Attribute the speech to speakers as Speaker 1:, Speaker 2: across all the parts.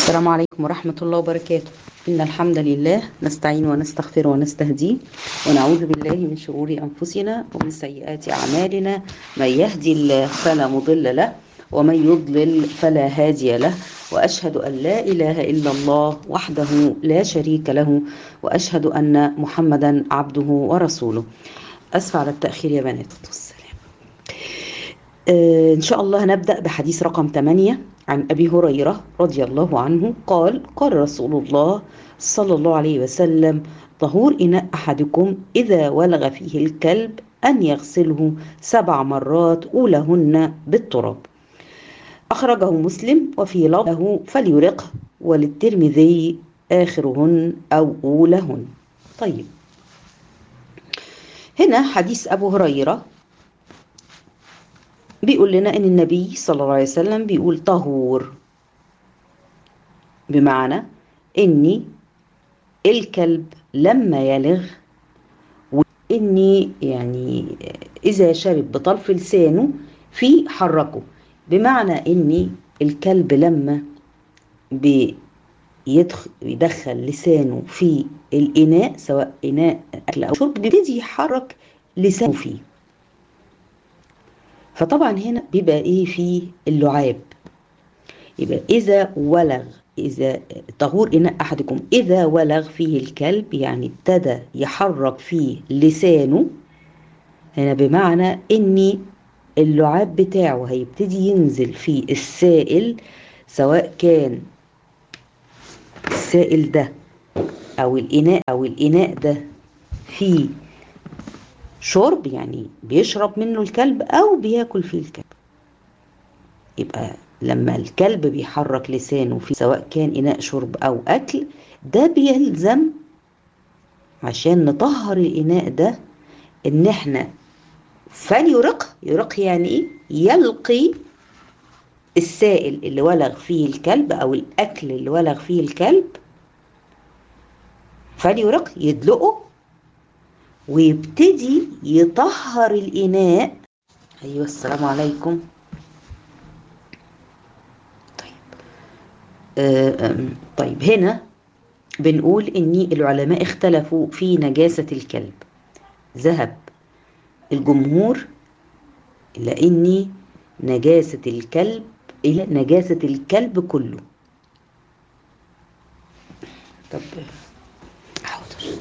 Speaker 1: السلام عليكم ورحمة الله وبركاته إن الحمد لله نستعين ونستغفر ونستهديه ونعوذ بالله من شرور أنفسنا ومن سيئات أعمالنا من يهدي الله فلا مضل له ومن يضلل فلا هادي له وأشهد أن لا إله إلا الله وحده لا شريك له وأشهد أن محمدا عبده ورسوله أسف على التأخير يا بنات والسلام آه إن شاء الله هنبدأ بحديث رقم 8 عن أبي هريرة رضي الله عنه قال قال رسول الله صلى الله عليه وسلم طهور إناء أحدكم إذا ولغ فيه الكلب أن يغسله سبع مرات أولهن بالتراب أخرجه مسلم وفي لفظه فليرقه وللترمذي آخرهن أو أولهن طيب هنا حديث أبو هريرة بيقول لنا ان النبي صلى الله عليه وسلم بيقول طهور بمعنى اني الكلب لما يلغ واني يعني اذا شرب بطرف لسانه في حركه بمعنى اني الكلب لما بيدخل يدخل لسانه في الاناء سواء اناء اكل او شرب بيبتدي يحرك لسانه فيه فطبعا هنا بيبقى ايه فيه اللعاب يبقى اذا ولغ اذا طهور اناء احدكم اذا ولغ فيه الكلب يعني ابتدى يحرك فيه لسانه هنا بمعنى اني اللعاب بتاعه هيبتدي ينزل في السائل سواء كان السائل ده او الاناء او الاناء ده فيه شرب يعني بيشرب منه الكلب او بياكل فيه الكلب يبقى لما الكلب بيحرك لسانه في سواء كان اناء شرب او اكل ده بيلزم عشان نطهر الاناء ده ان احنا فليرق يرق يعني ايه يلقي السائل اللي ولغ فيه الكلب او الاكل اللي ولغ فيه الكلب فليرق يدلقه ويبتدي يطهر الإناء أيوة السلام عليكم طيب آه طيب هنا بنقول إن العلماء اختلفوا في نجاسة الكلب ذهب الجمهور إلى إن نجاسة الكلب إلى نجاسة الكلب كله طب حاضر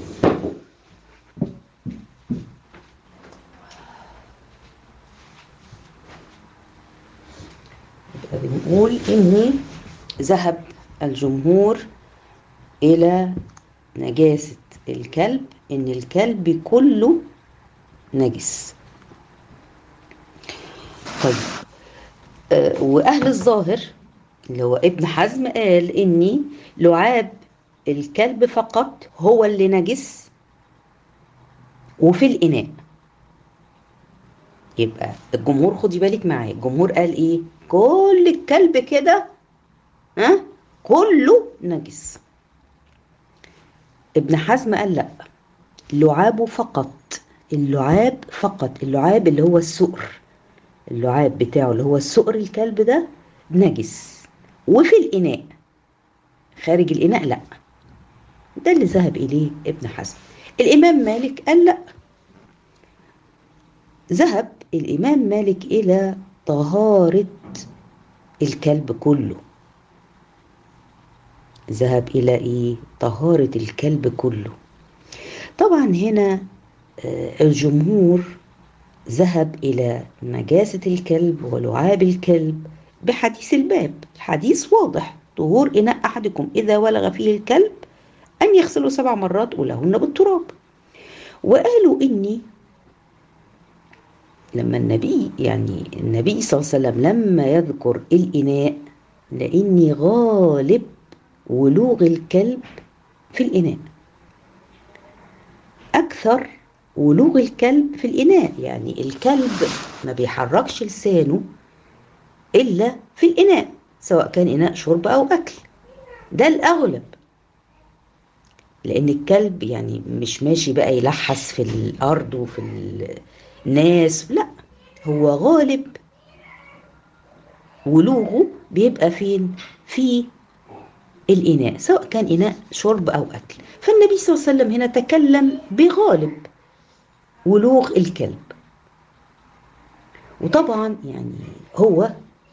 Speaker 1: بنقول إن ذهب الجمهور إلى نجاسة الكلب إن الكلب كله نجس طيب آه وأهل الظاهر اللي هو ابن حزم قال إني لعاب الكلب فقط هو اللي نجس وفي الإناء يبقى الجمهور خدي بالك معايا الجمهور قال ايه كل الكلب كده ها كله نجس ابن حزم قال لا لعابه فقط اللعاب فقط اللعاب اللي هو السؤر اللعاب بتاعه اللي هو السؤر الكلب ده نجس وفي الإناء خارج الإناء لا ده اللي ذهب إليه ابن حزم الإمام مالك قال لا ذهب الإمام مالك إلى طهارة الكلب كله ذهب إلى إيه؟ طهارة الكلب كله طبعا هنا الجمهور ذهب إلى نجاسة الكلب ولعاب الكلب بحديث الباب الحديث واضح طهور إناء أحدكم إذا ولغ فيه الكلب أن يغسلوا سبع مرات أولهن بالتراب وقالوا إني لما النبي يعني النبي صلى الله عليه وسلم لما يذكر الإناء لأني غالب ولوغ الكلب في الإناء أكثر ولوغ الكلب في الإناء يعني الكلب ما بيحركش لسانه إلا في الإناء سواء كان إناء شرب أو أكل ده الأغلب لأن الكلب يعني مش ماشي بقى يلحس في الأرض وفي الناس لا هو غالب ولوغه بيبقى فين في الإناء سواء كان إناء شرب أو أكل فالنبي صلى الله عليه وسلم هنا تكلم بغالب ولوغ الكلب وطبعا يعني هو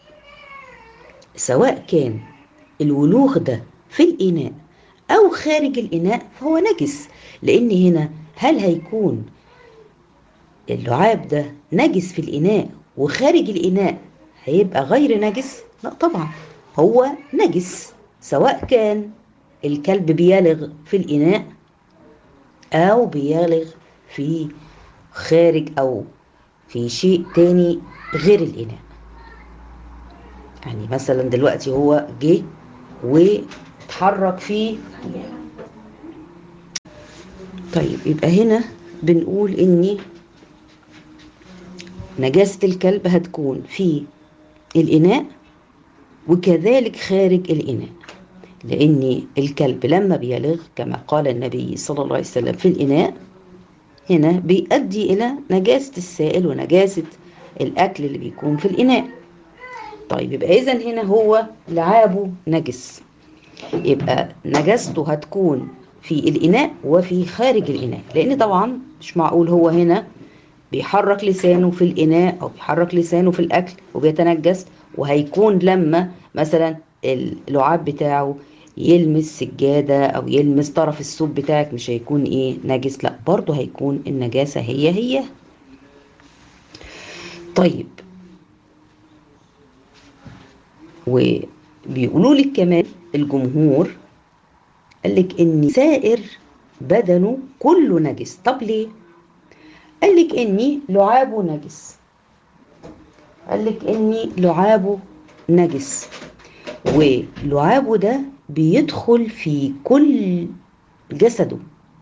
Speaker 1: سواء كان الولوغ ده في الإناء أو خارج الإناء فهو نجس لأن هنا هل هيكون اللعاب ده نجس في الإناء وخارج الإناء هيبقى غير نجس؟ لا طبعا هو نجس سواء كان الكلب بيالغ في الإناء أو بيالغ في خارج أو في شيء تاني غير الإناء يعني مثلا دلوقتي هو جه واتحرك فيه طيب يبقى هنا بنقول ان نجاسة الكلب هتكون في الإناء وكذلك خارج الإناء لأن الكلب لما بيلغ كما قال النبي صلى الله عليه وسلم في الإناء هنا بيؤدي إلى نجاسة السائل ونجاسة الأكل اللي بيكون في الإناء طيب يبقى إذا هنا هو لعابه نجس يبقى نجاسته هتكون في الإناء وفي خارج الإناء لأن طبعا مش معقول هو هنا بيحرك لسانه في الإناء أو بيحرك لسانه في الأكل وبيتنجس وهيكون لما مثلا اللعاب بتاعه يلمس سجادة أو يلمس طرف السوب بتاعك مش هيكون إيه نجس لا برضه هيكون النجاسة هي هي طيب وبيقولوا لك كمان الجمهور قال لك ان سائر بدنه كله نجس طب ليه قال لك اني لعابه نجس قال لك اني لعابه نجس ولعابه ده بيدخل في كل جسده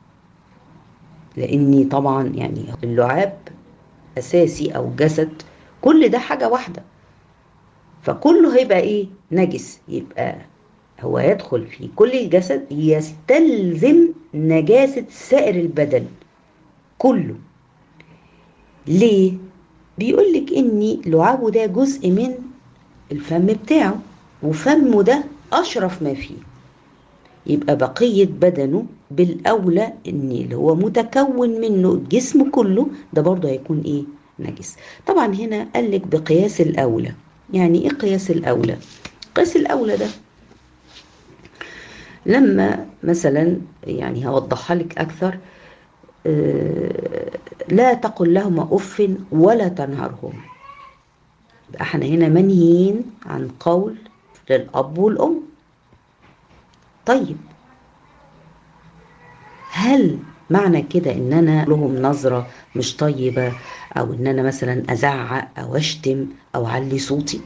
Speaker 1: لاني طبعا يعني اللعاب اساسي او جسد كل ده حاجه واحده فكله هيبقى ايه نجس يبقى هو يدخل في كل الجسد يستلزم نجاسة سائر البدن كله ليه؟ بيقول لك ان لعابه ده جزء من الفم بتاعه وفمه ده اشرف ما فيه يبقى بقية بدنه بالأولى ان اللي هو متكون منه الجسم كله ده برضه هيكون ايه نجس طبعا هنا قال لك بقياس الأولى يعني ايه قياس الأولى قياس الأولى ده لما مثلا يعني هوضحها لك أكثر لا تقل لهما أف ولا تنهرهما احنا هنا منهيين عن قول للأب والأم طيب هل معنى كده ان انا لهم نظرة مش طيبة او ان انا مثلا ازعق او اشتم او اعلي صوتي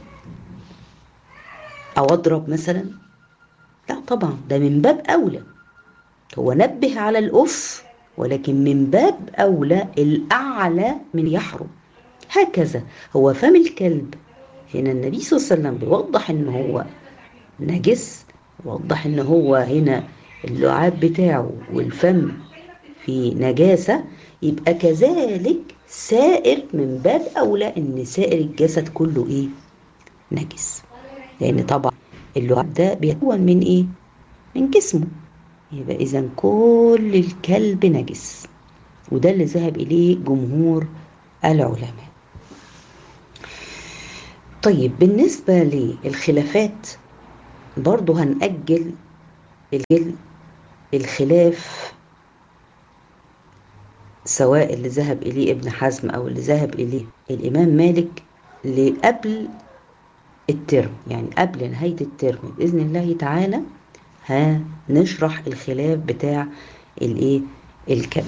Speaker 1: او اضرب مثلا لا طبعا ده من باب اولى هو نبه على الاف ولكن من باب اولى الاعلى من يحرم هكذا هو فم الكلب هنا النبي صلى الله عليه وسلم بيوضح ان هو نجس وضح ان هو هنا اللعاب بتاعه والفم في نجاسة يبقى كذلك سائر من باب أولى إن سائر الجسد كله إيه؟ نجس لأن طبعا اللعاب ده بيتكون من إيه؟ من جسمه يبقى إذا كل الكلب نجس وده اللي ذهب إليه جمهور العلماء طيب بالنسبة للخلافات برضو هنأجل الخلاف سواء اللي ذهب إليه ابن حزم أو اللي ذهب إليه الإمام مالك لقبل الترم يعني قبل نهاية الترم بإذن الله تعالى هنشرح الخلاف بتاع الإيه الكلب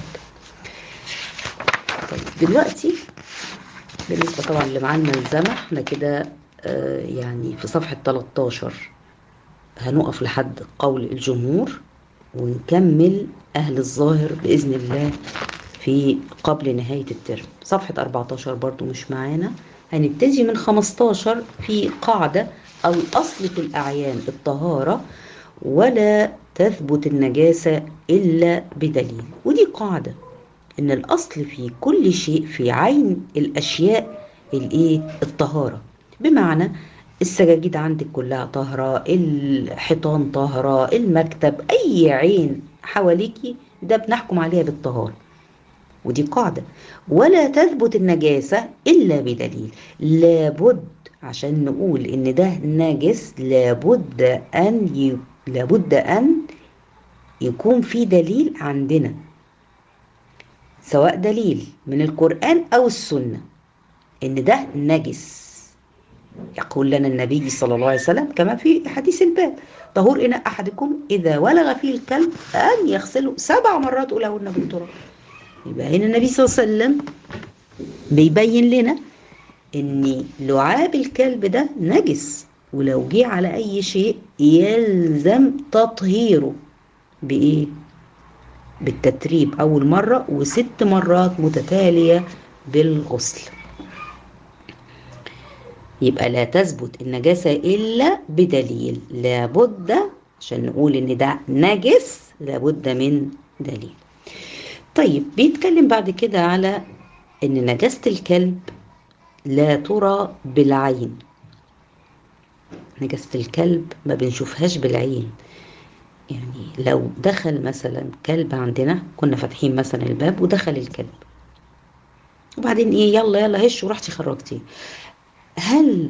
Speaker 1: طيب دلوقتي بالنسبة طبعا اللي معانا الملزمة احنا كده آه يعني في صفحة 13 هنقف لحد قول الجمهور ونكمل أهل الظاهر بإذن الله في قبل نهاية الترم صفحة 14 برضو مش معانا هنبتدي من 15 في قاعدة أو الأصل في الأعيان الطهارة ولا تثبت النجاسة إلا بدليل ودي قاعدة إن الأصل في كل شيء في عين الأشياء الإيه الطهارة بمعنى السجاجيد عندك كلها طاهرة الحيطان طاهرة المكتب أي عين حواليكي ده بنحكم عليها بالطهارة ودي قاعدة ولا تثبت النجاسة إلا بدليل لابد عشان نقول إن ده نجس لابد أن ي... لابد أن يكون في دليل عندنا سواء دليل من القرآن أو السنة إن ده نجس يقول لنا النبي صلى الله عليه وسلم كما في حديث الباب طهور إناء أحدكم إذا ولغ فيه الكلب أن يغسله سبع مرات أولهن بالتراب يبقى هنا النبي صلى الله عليه وسلم بيبين لنا ان لعاب الكلب ده نجس ولو جه على اي شيء يلزم تطهيره بايه بالتتريب اول مره وست مرات متتاليه بالغسل يبقى لا تثبت النجاسه الا بدليل لابد عشان نقول ان ده نجس لابد من دليل طيب بيتكلم بعد كده على ان نجاسة الكلب لا ترى بالعين نجاسة الكلب ما بنشوفهاش بالعين يعني لو دخل مثلا كلب عندنا كنا فاتحين مثلا الباب ودخل الكلب وبعدين ايه يلا يلا هش ورحتي خرجتيه هل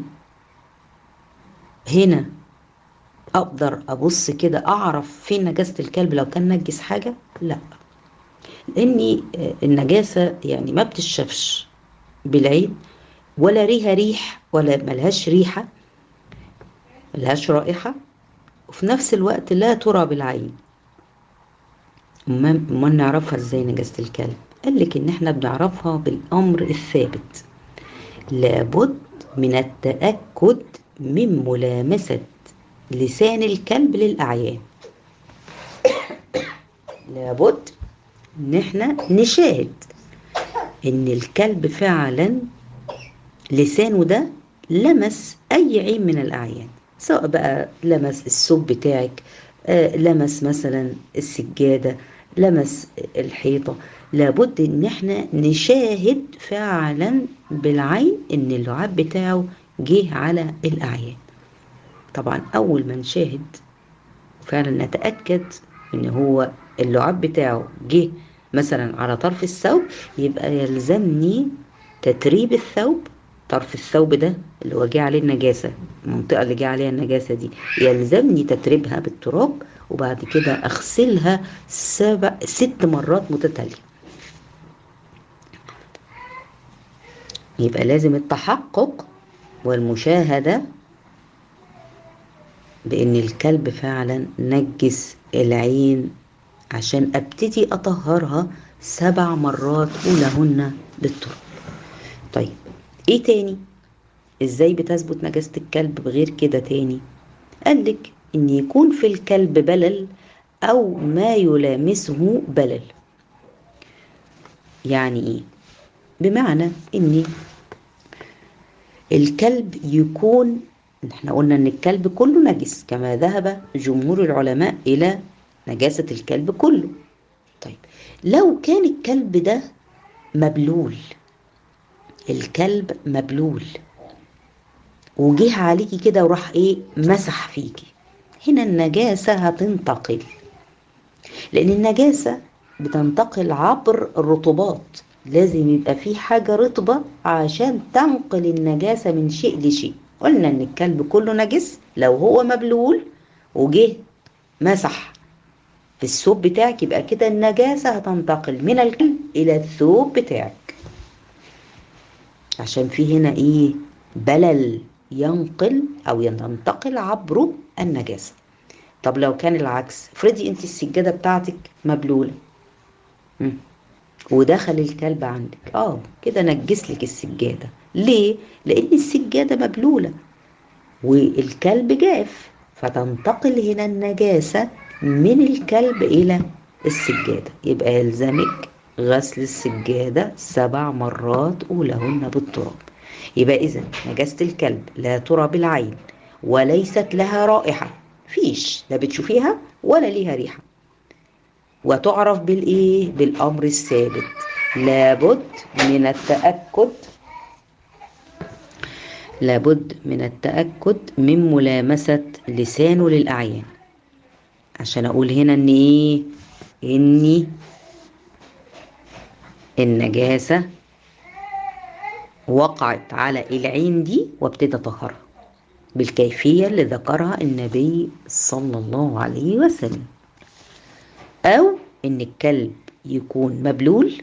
Speaker 1: هنا اقدر ابص كده اعرف فين نجاسة الكلب لو كان نجس حاجة لا لان النجاسه يعني ما بتشافش بالعين ولا ليها ريح ولا ملهاش ريحه ملهاش رائحه وفي نفس الوقت لا ترى بالعين امال نعرفها ازاي نجاسه الكلب قال لك ان احنا بنعرفها بالامر الثابت لابد من التاكد من ملامسه لسان الكلب للاعيان لابد ان احنا نشاهد ان الكلب فعلا لسانه ده لمس اي عين من الاعيان سواء بقى لمس الثوب بتاعك آه لمس مثلا السجاده لمس الحيطه لابد ان احنا نشاهد فعلا بالعين ان اللعاب بتاعه جه على الاعيان طبعا اول ما نشاهد فعلا نتاكد ان هو اللعاب بتاعه جه مثلا على طرف الثوب يبقى يلزمني تتريب الثوب طرف الثوب ده اللي هو جه عليه النجاسة المنطقة اللي جه عليها النجاسة دي يلزمني تتريبها بالتراب وبعد كده أغسلها سبع ست مرات متتالية يبقى لازم التحقق والمشاهدة بأن الكلب فعلا نجس العين عشان ابتدي اطهرها سبع مرات اولهن بالتراب طيب ايه تاني ازاي بتثبت نجاسة الكلب بغير كده تاني قالك ان يكون في الكلب بلل او ما يلامسه بلل يعني ايه بمعنى ان الكلب يكون احنا قلنا ان الكلب كله نجس كما ذهب جمهور العلماء الى نجاسة الكلب كله طيب لو كان الكلب ده مبلول الكلب مبلول وجه عليكي كده وراح ايه مسح فيكي هنا النجاسة هتنتقل لأن النجاسة بتنتقل عبر الرطوبات لازم يبقى في حاجة رطبة عشان تنقل النجاسة من شيء لشيء قلنا ان الكلب كله نجس لو هو مبلول وجه مسح في الثوب بتاعك يبقى كده النجاسة هتنتقل من الكلب إلى الثوب بتاعك عشان في هنا إيه بلل ينقل أو ينتقل عبره النجاسة طب لو كان العكس افرضي انت السجادة بتاعتك مبلولة مم. ودخل الكلب عندك اه كده نجس لك السجادة ليه؟ لأن السجادة مبلولة والكلب جاف فتنتقل هنا النجاسة من الكلب إلى السجادة يبقى يلزمك غسل السجادة سبع مرات أولهن بالتراب يبقى إذا نجاسة الكلب لا ترى بالعين وليست لها رائحة فيش لا بتشوفيها ولا ليها ريحة وتعرف بالإيه؟ بالأمر الثابت لابد من التأكد لابد من التأكد من ملامسة لسانه للأعيان عشان أقول هنا إن إيه إني النجاسة وقعت على العين دي وابتدى طهرها بالكيفية اللي ذكرها النبي صلى الله عليه وسلم أو إن الكلب يكون مبلول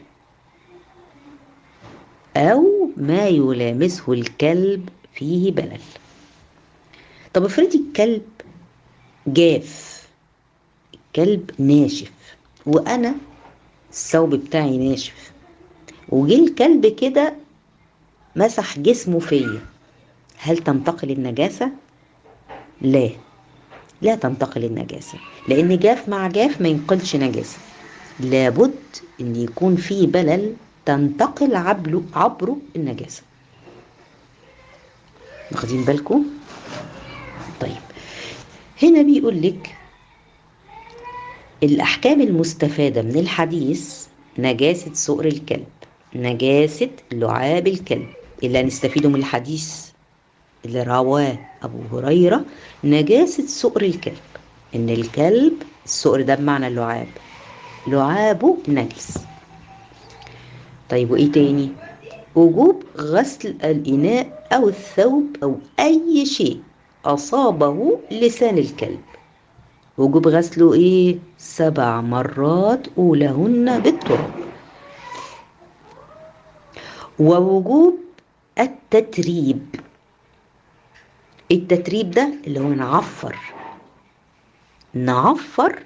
Speaker 1: أو ما يلامسه الكلب فيه بلل طب افرضي الكلب جاف الكلب ناشف وأنا الثوب بتاعي ناشف وجه الكلب كده مسح جسمه فيا هل تنتقل النجاسة؟ لا لا تنتقل النجاسة لأن جاف مع جاف ما ينقلش نجاسة لابد أن يكون في بلل تنتقل عبره, عبره النجاسة واخدين بالكم؟ طيب هنا بيقول لك الأحكام المستفادة من الحديث نجاسة سؤر الكلب نجاسة لعاب الكلب اللي هنستفيده من الحديث اللي رواه أبو هريرة نجاسة سؤر الكلب إن الكلب السؤر ده بمعنى اللعاب لعابه نجس طيب وإيه تاني؟ وجوب غسل الإناء أو الثوب أو أي شيء أصابه لسان الكلب وجوب غسله إيه؟ سبع مرات أولهن بالتراب ووجوب التتريب التتريب ده اللي هو نعفر نعفر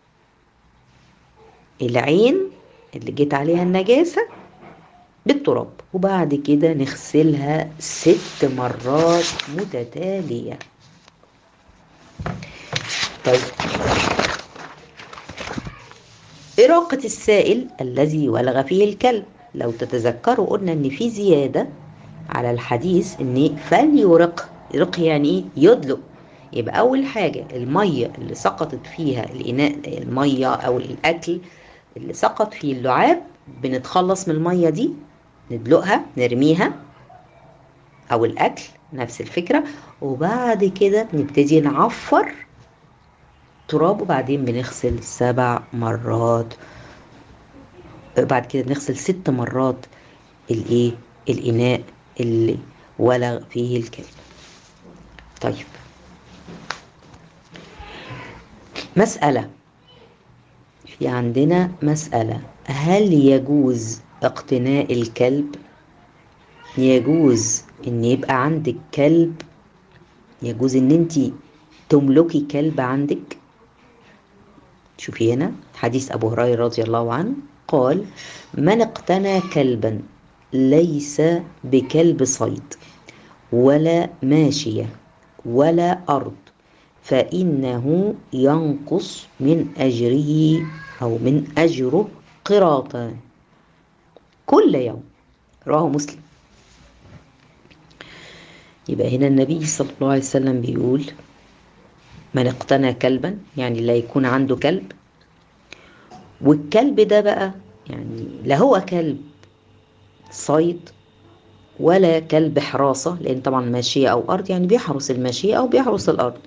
Speaker 1: العين اللي جيت عليها النجاسة بالتراب وبعد كده نغسلها ست مرات متتالية طيب إراقة السائل الذي ولغ فيه الكلب لو تتذكروا قلنا ان في زيادة على الحديث ان فليرق يرق يعني ايه يدلق يبقى اول حاجة المية اللي سقطت فيها الاناء المية او الاكل اللي سقط فيه اللعاب بنتخلص من المية دي ندلقها نرميها او الاكل نفس الفكرة وبعد كده بنبتدي نعفر تراب وبعدين بنغسل سبع مرات بعد كده بنغسل ست مرات الايه الاناء اللي ولغ فيه الكلب طيب مسألة في عندنا مسألة هل يجوز اقتناء الكلب يجوز ان يبقى عندك كلب يجوز ان انت تملكي كلب عندك شوفي هنا حديث ابو هريره رضي الله عنه قال من اقتنى كلبا ليس بكلب صيد ولا ماشيه ولا ارض فانه ينقص من اجره او من اجره قراطان كل يوم رواه مسلم يبقى هنا النبي صلى الله عليه وسلم بيقول من اقتنى كلبا يعني لا يكون عنده كلب والكلب ده بقى يعني لا هو كلب صيد ولا كلب حراسة لأن طبعا ماشية أو أرض يعني بيحرس الماشية أو بيحرس الأرض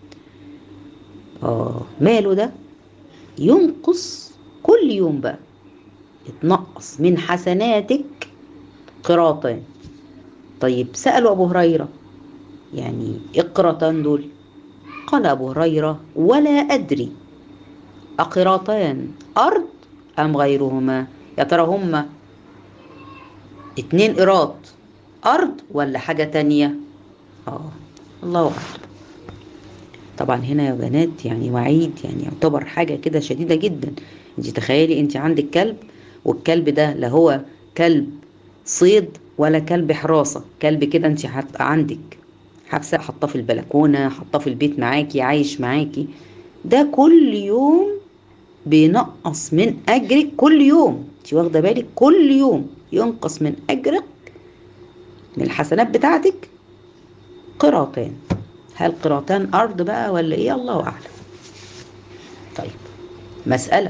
Speaker 1: آه ماله ده ينقص كل يوم بقى يتنقص من حسناتك قراطان طيب سألوا أبو هريرة يعني القراطان دول قال أبو هريرة ولا أدري أقراطان أرض أم غيرهما يا ترى هما اتنين قراط أرض ولا حاجة تانية آه الله أعلم طبعا هنا يا بنات يعني وعيد يعني يعتبر حاجة كده شديدة جدا انت تخيلي انت عندك كلب والكلب ده لا هو كلب صيد ولا كلب حراسة كلب كده انت حط عندك حابسة حاطاه في البلكونة حاطاه في البيت معاكي عايش معاكي ده كل يوم بينقص من أجرك كل يوم انت واخدة بالك كل يوم ينقص من أجرك من الحسنات بتاعتك قراطان هل قراطان أرض بقى ولا إيه الله أعلم طيب مسألة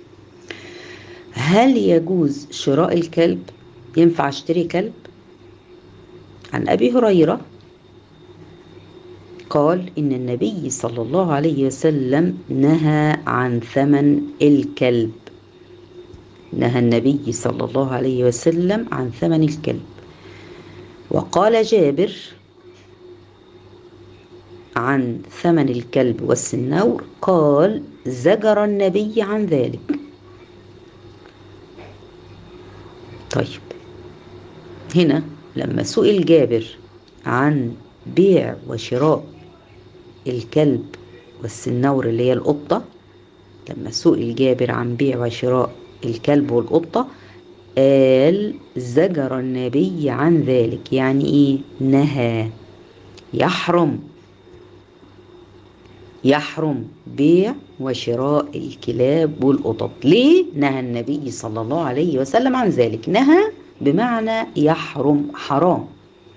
Speaker 1: هل يجوز شراء الكلب ينفع اشتري كلب عن أبي هريرة قال إن النبي صلى الله عليه وسلم نهى عن ثمن الكلب نهى النبي صلى الله عليه وسلم عن ثمن الكلب وقال جابر عن ثمن الكلب والسنور قال زجر النبي عن ذلك طيب هنا لما سئل جابر عن بيع وشراء الكلب والسنور اللي هي القطة لما سئل جابر عن بيع وشراء الكلب والقطة قال زجر النبي عن ذلك يعني ايه نهى يحرم يحرم بيع وشراء الكلاب والقطط ليه نهى النبي صلى الله عليه وسلم عن ذلك نهى بمعنى يحرم حرام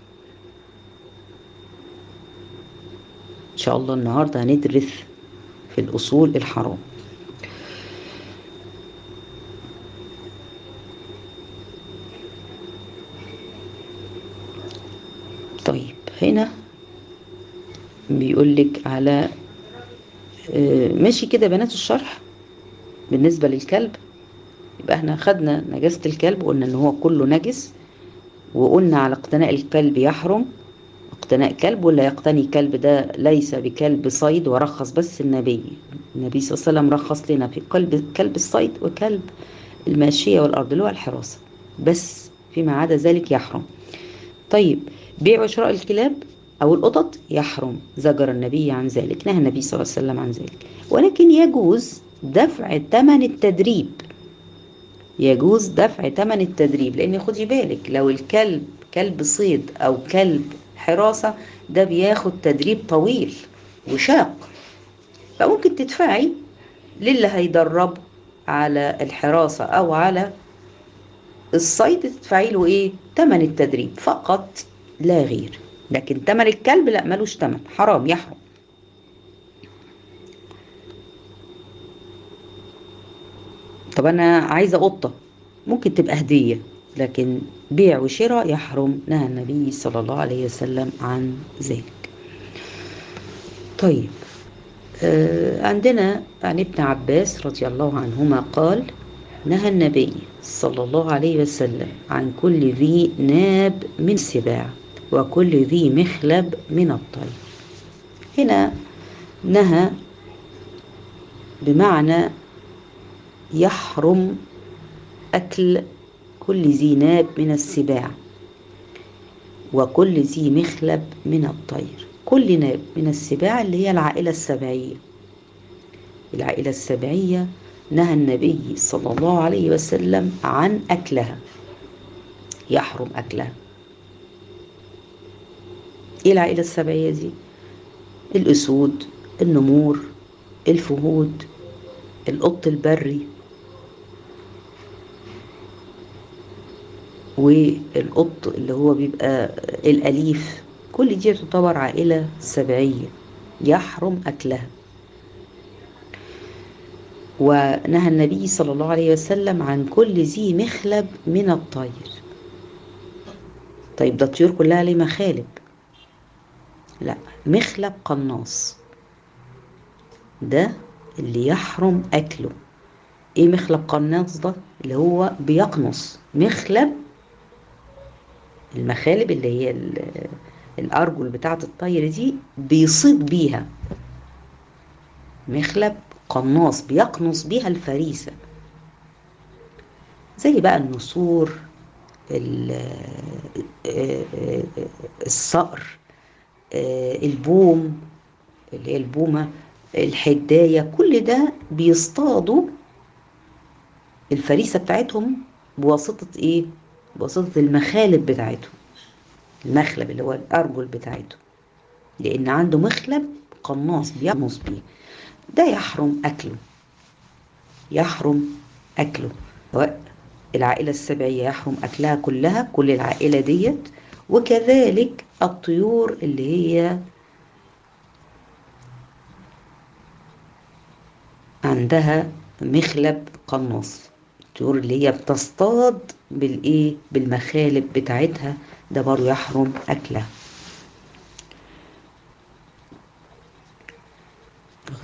Speaker 1: ان شاء الله النهارده هندرس في الاصول الحرام طيب هنا بيقول لك على ماشي كده بنات الشرح بالنسبة للكلب يبقى احنا خدنا نجاسة الكلب وقلنا ان هو كله نجس وقلنا على اقتناء الكلب يحرم اقتناء كلب ولا يقتني كلب ده ليس بكلب صيد ورخص بس النبي النبي صلى الله عليه وسلم رخص لنا في قلب كلب الصيد وكلب الماشية والأرض اللي هو الحراسة بس فيما عدا ذلك يحرم طيب بيع وشراء الكلاب أو القطط يحرم زجر النبي عن ذلك نهى النبي صلى الله عليه وسلم عن ذلك ولكن يجوز دفع ثمن التدريب يجوز دفع ثمن التدريب لأن خدي بالك لو الكلب كلب صيد أو كلب حراسة ده بياخد تدريب طويل وشاق فممكن تدفعي للي هيدربه على الحراسة أو على الصيد تدفعي له إيه؟ تمن التدريب فقط لا غير لكن تمن الكلب لا ملوش تمن حرام يحرم طب أنا عايزة قطة ممكن تبقى هدية لكن بيع وشراء يحرم نهى النبي صلى الله عليه وسلم عن ذلك طيب آه عندنا عن ابن عباس رضي الله عنهما قال نهى النبي صلى الله عليه وسلم عن كل ذي ناب من سباع وكل ذي مخلب من الطير هنا نهى بمعنى يحرم أكل كل ذي ناب من السباع وكل ذي مخلب من الطير كل ناب من السباع اللي هي العائلة السبعية العائلة السبعية نهى النبي صلى الله عليه وسلم عن أكلها يحرم أكلها إيه العائلة السبعية دي؟ الأسود النمور الفهود القط البري والقط اللي هو بيبقى الأليف كل دي تعتبر عائلة سبعية يحرم أكلها ونهى النبي صلى الله عليه وسلم عن كل ذي مخلب من الطير طيب ده الطيور كلها ليه مخالب لا مخلب قناص ده اللي يحرم أكله ايه مخلب قناص ده اللي هو بيقنص مخلب المخالب اللي هي الأرجل بتاعة الطير دي بيصيد بيها مخلب قناص بيقنص بيها الفريسة زي بقى النسور الصقر البوم اللي هي البومة الحداية كل ده بيصطادوا الفريسة بتاعتهم بواسطة ايه بواسطة المخالب بتاعتهم المخلب اللي هو الأرجل بتاعته لأن عنده مخلب قناص بيقنص بيه ده يحرم أكله يحرم أكله سواء العائلة السبعية يحرم أكلها كلها كل العائلة ديت وكذلك الطيور اللي هي عندها مخلب قناص الطيور اللي هي بتصطاد بالايه بالمخالب بتاعتها ده برضه يحرم اكلها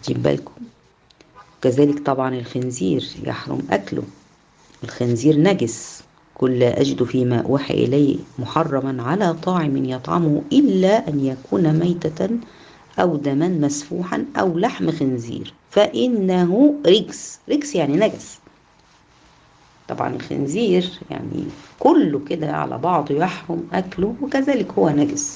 Speaker 1: واخدين بالكم كذلك طبعا الخنزير يحرم أكله الخنزير نجس كل أجد فيما أوحي إليه محرما على طاعم يطعمه إلا أن يكون ميتة أو دما مسفوحا أو لحم خنزير فإنه رجس رجس يعني نجس طبعا الخنزير يعني كله كده على بعضه يحرم أكله وكذلك هو نجس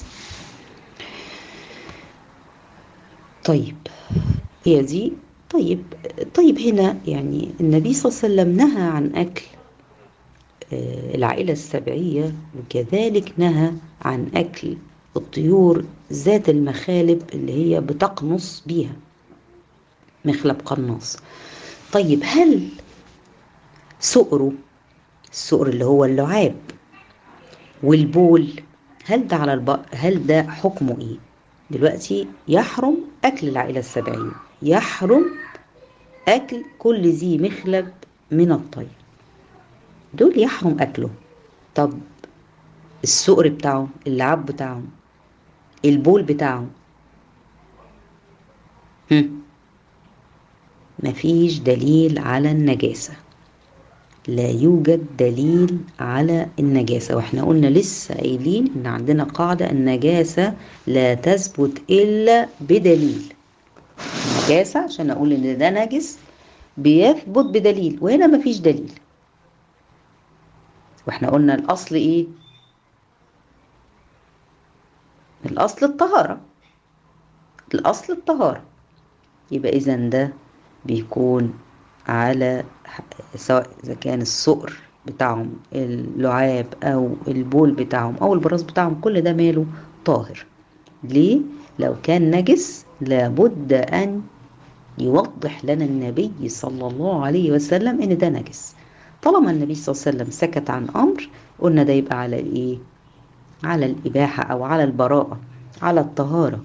Speaker 1: طيب هي دي طيب طيب هنا يعني النبي صلى الله عليه وسلم نهى عن أكل العائلة السبعية وكذلك نهى عن أكل الطيور ذات المخالب اللي هي بتقنص بيها مخلب قناص طيب هل سؤره السؤر اللي هو اللعاب والبول هل ده على الب... هل ده حكمه ايه دلوقتي يحرم اكل العائله السبعيه يحرم اكل كل ذي مخلب من الطير دول يحرم اكله طب السؤر بتاعه اللعاب بتاعه البول بتاعه هم. مفيش دليل على النجاسة لا يوجد دليل على النجاسة واحنا قلنا لسه قايلين ان عندنا قاعدة النجاسة لا تثبت الا بدليل النجاسة عشان اقول ان ده نجس بيثبت بدليل وهنا مفيش دليل واحنا قلنا الاصل ايه الاصل الطهارة الاصل الطهارة يبقى اذا ده بيكون على سواء اذا كان السؤر بتاعهم اللعاب او البول بتاعهم او البراز بتاعهم كل ده ماله طاهر ليه لو كان نجس لابد ان يوضح لنا النبي صلى الله عليه وسلم ان ده نجس طالما النبي صلى الله عليه وسلم سكت عن امر قلنا ده يبقى على الايه على الاباحه او على البراءه على الطهاره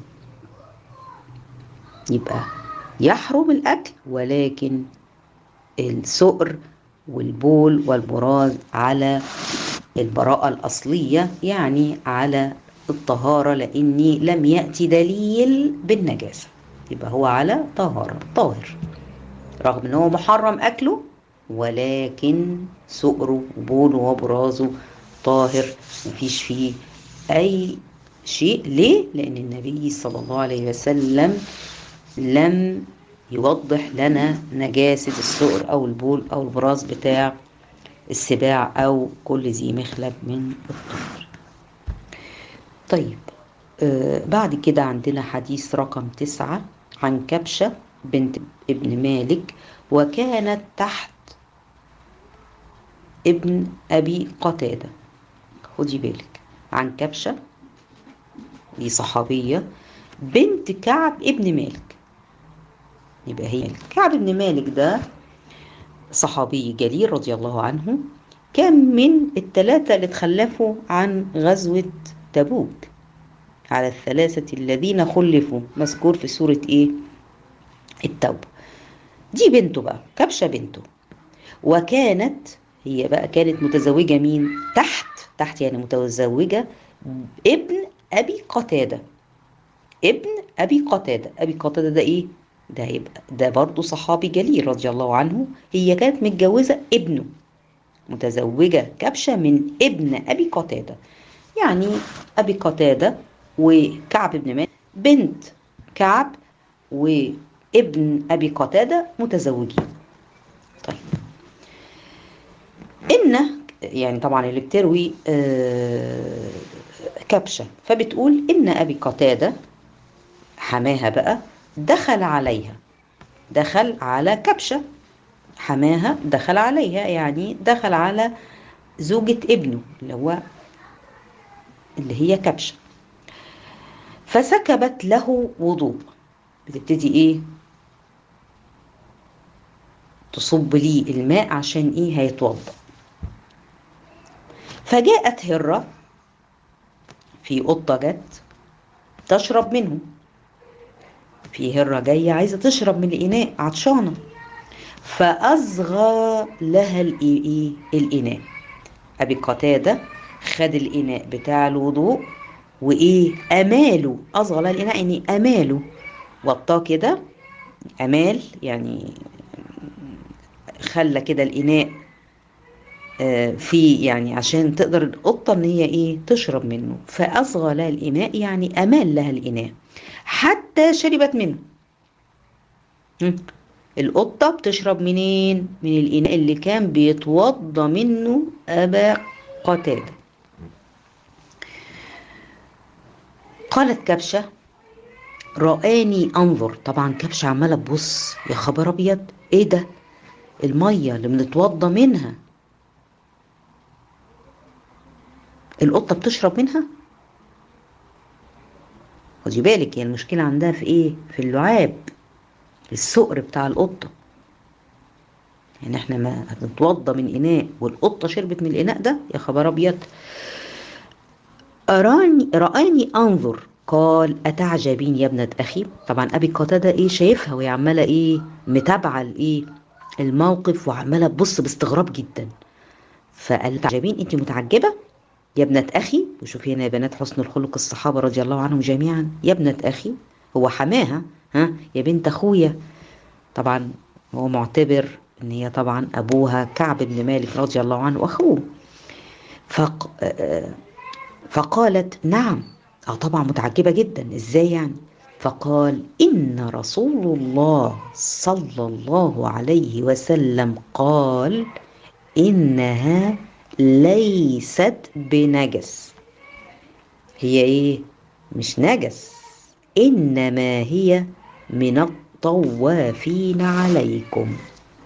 Speaker 1: يبقى يحرم الاكل ولكن السؤر والبول والبراز على البراءة الأصلية يعني على الطهارة لأني لم يأتي دليل بالنجاسة يبقى هو على طهارة طاهر رغم أنه محرم أكله ولكن سؤره وبوله وبرازه طاهر مفيش فيه أي شيء ليه؟ لأن النبي صلى الله عليه وسلم لم يوضح لنا نجاسة السؤر أو البول أو البراز بتاع السباع أو كل ذي مخلب من الطهر طيب آه بعد كده عندنا حديث رقم تسعة عن كبشة بنت ابن مالك وكانت تحت ابن أبي قتادة خدي بالك عن كبشة دي صحابية بنت كعب ابن مالك يبقى هي كعب بن مالك ده صحابي جليل رضي الله عنه كان من الثلاثة اللي تخلفوا عن غزوة تبوك على الثلاثة الذين خلفوا مذكور في سورة ايه التوبة دي بنته بقى كبشة بنته وكانت هي بقى كانت متزوجة مين تحت تحت يعني متزوجة ابن أبي قتادة ابن أبي قتادة أبي قتادة ده إيه ده يبقى ده برضه صحابي جليل رضي الله عنه هي كانت متجوزة ابنه متزوجة كبشة من ابن أبي قتادة يعني أبي قتادة وكعب بن مالك بنت كعب وابن أبي قتادة متزوجين طيب إن يعني طبعا اللي بتروي آه كبشة فبتقول إن أبي قتادة حماها بقى دخل عليها دخل على كبشة حماها دخل عليها يعني دخل على زوجة ابنه اللي هو اللي هي كبشة فسكبت له وضوء بتبتدي ايه تصب لي الماء عشان ايه هيتوضا فجاءت هرة في قطة جت تشرب منه في هرة جاية عايزة تشرب من الإناء عطشانة فأصغى لها الإيه الإناء أبي قتادة خد الإناء بتاع الوضوء وإيه أماله أصغى لها الإناء يعني أماله وطاه كده أمال يعني خلى كده الإناء في يعني عشان تقدر القطة إن هي إيه تشرب منه فأصغى لها الإناء يعني أمال لها الإناء حتى شربت منه القطة بتشرب منين؟ من الإناء اللي كان بيتوضى منه أبا قتادة قالت كبشة رآني أنظر طبعا كبشة عمالة تبص يا خبر أبيض إيه ده؟ المية اللي بنتوضى منها القطة بتشرب منها؟ خدي بالك هي المشكلة عندها في إيه؟ في اللعاب السؤر بتاع القطة يعني احنا ما هنتوضى من إناء والقطة شربت من الإناء ده يا خبر أبيض أراني رآني أنظر قال أتعجبين يا ابنة أخي طبعا أبي قتادة إيه شايفها وهي عمالة إيه متابعة الإيه الموقف وعمالة تبص باستغراب جدا فقال تعجبين أنت متعجبة يا ابنة أخي وشوفي هنا يا بنات حسن الخلق الصحابة رضي الله عنهم جميعا يا ابنة أخي هو حماها ها يا بنت أخويا طبعا هو معتبر ان هي طبعا ابوها كعب بن مالك رضي الله عنه واخوه فق... فقالت نعم اه طبعا متعجبه جدا ازاي يعني فقال ان رسول الله صلى الله عليه وسلم قال انها ليست بنجس هي ايه مش نجس انما هي من الطوافين عليكم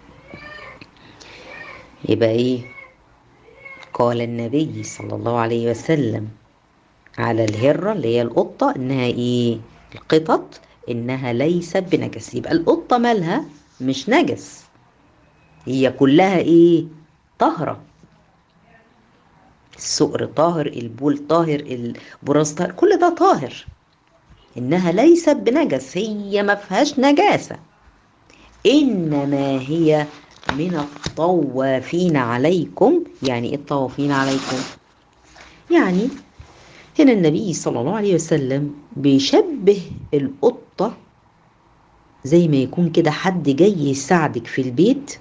Speaker 1: يبقى ايه قال النبي صلى الله عليه وسلم على الهرة اللي هي القطة انها ايه القطط انها ليست بنجس يبقى القطة مالها مش نجس هي كلها ايه طهرة السؤر طاهر البول طاهر البراز طاهر كل ده طاهر انها ليست بنجس هي ما فيهاش نجاسة انما هي من الطوافين عليكم يعني ايه الطوافين عليكم يعني هنا النبي صلى الله عليه وسلم بيشبه القطة زي ما يكون كده حد جاي يساعدك في البيت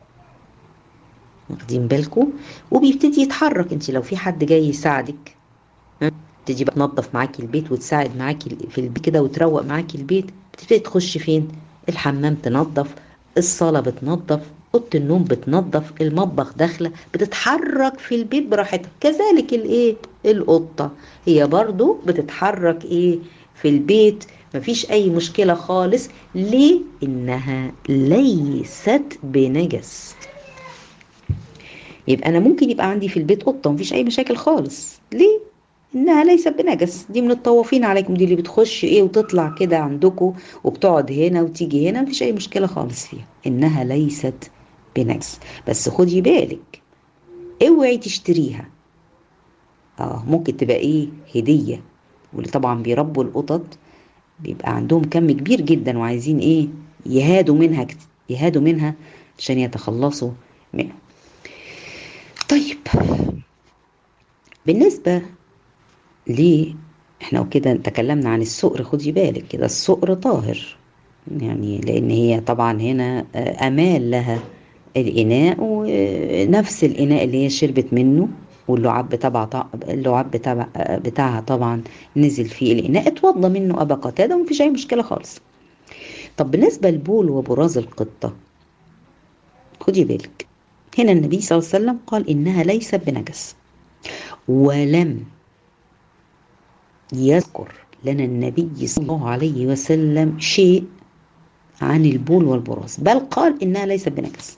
Speaker 1: واخدين بالكم وبيبتدي يتحرك انت لو في حد جاي يساعدك تيجي بقى تنظف معاكي البيت وتساعد معاكي في البيت كده وتروق معاكي البيت بتبتدي تخش فين الحمام تنظف الصاله بتنظف اوضه النوم بتنظف المطبخ داخله بتتحرك في البيت براحتها كذلك الايه القطه هي برضو بتتحرك ايه في البيت مفيش اي مشكله خالص ليه انها ليست بنجس يبقى انا ممكن يبقى عندي في البيت قطه مفيش اي مشاكل خالص ليه انها ليست بنجس دي من الطوافين عليكم دي اللي بتخش ايه وتطلع كده عندكم وبتقعد هنا وتيجي هنا مفيش اي مشكله خالص فيها انها ليست بنجس بس خدي بالك اوعي تشتريها اه ممكن تبقى ايه هديه واللي طبعا بيربوا القطط بيبقى عندهم كم كبير جدا وعايزين ايه يهادوا منها يهادوا منها عشان يتخلصوا منها طيب بالنسبه ليه احنا وكده تكلمنا عن السؤر خدي بالك كده السؤر طاهر يعني لان هي طبعا هنا امال لها الاناء ونفس الاناء اللي هي شربت منه واللعاب بتاع اللعاب بتاع بتاعها طبعا نزل فيه الاناء اتوضى منه ابا قتاده ومفيش اي مشكله خالص طب بالنسبه للبول وبراز القطه خدي بالك هنا النبي صلى الله عليه وسلم قال انها ليست بنجس ولم يذكر لنا النبي صلى الله عليه وسلم شيء عن البول والبراز بل قال انها ليست بنجس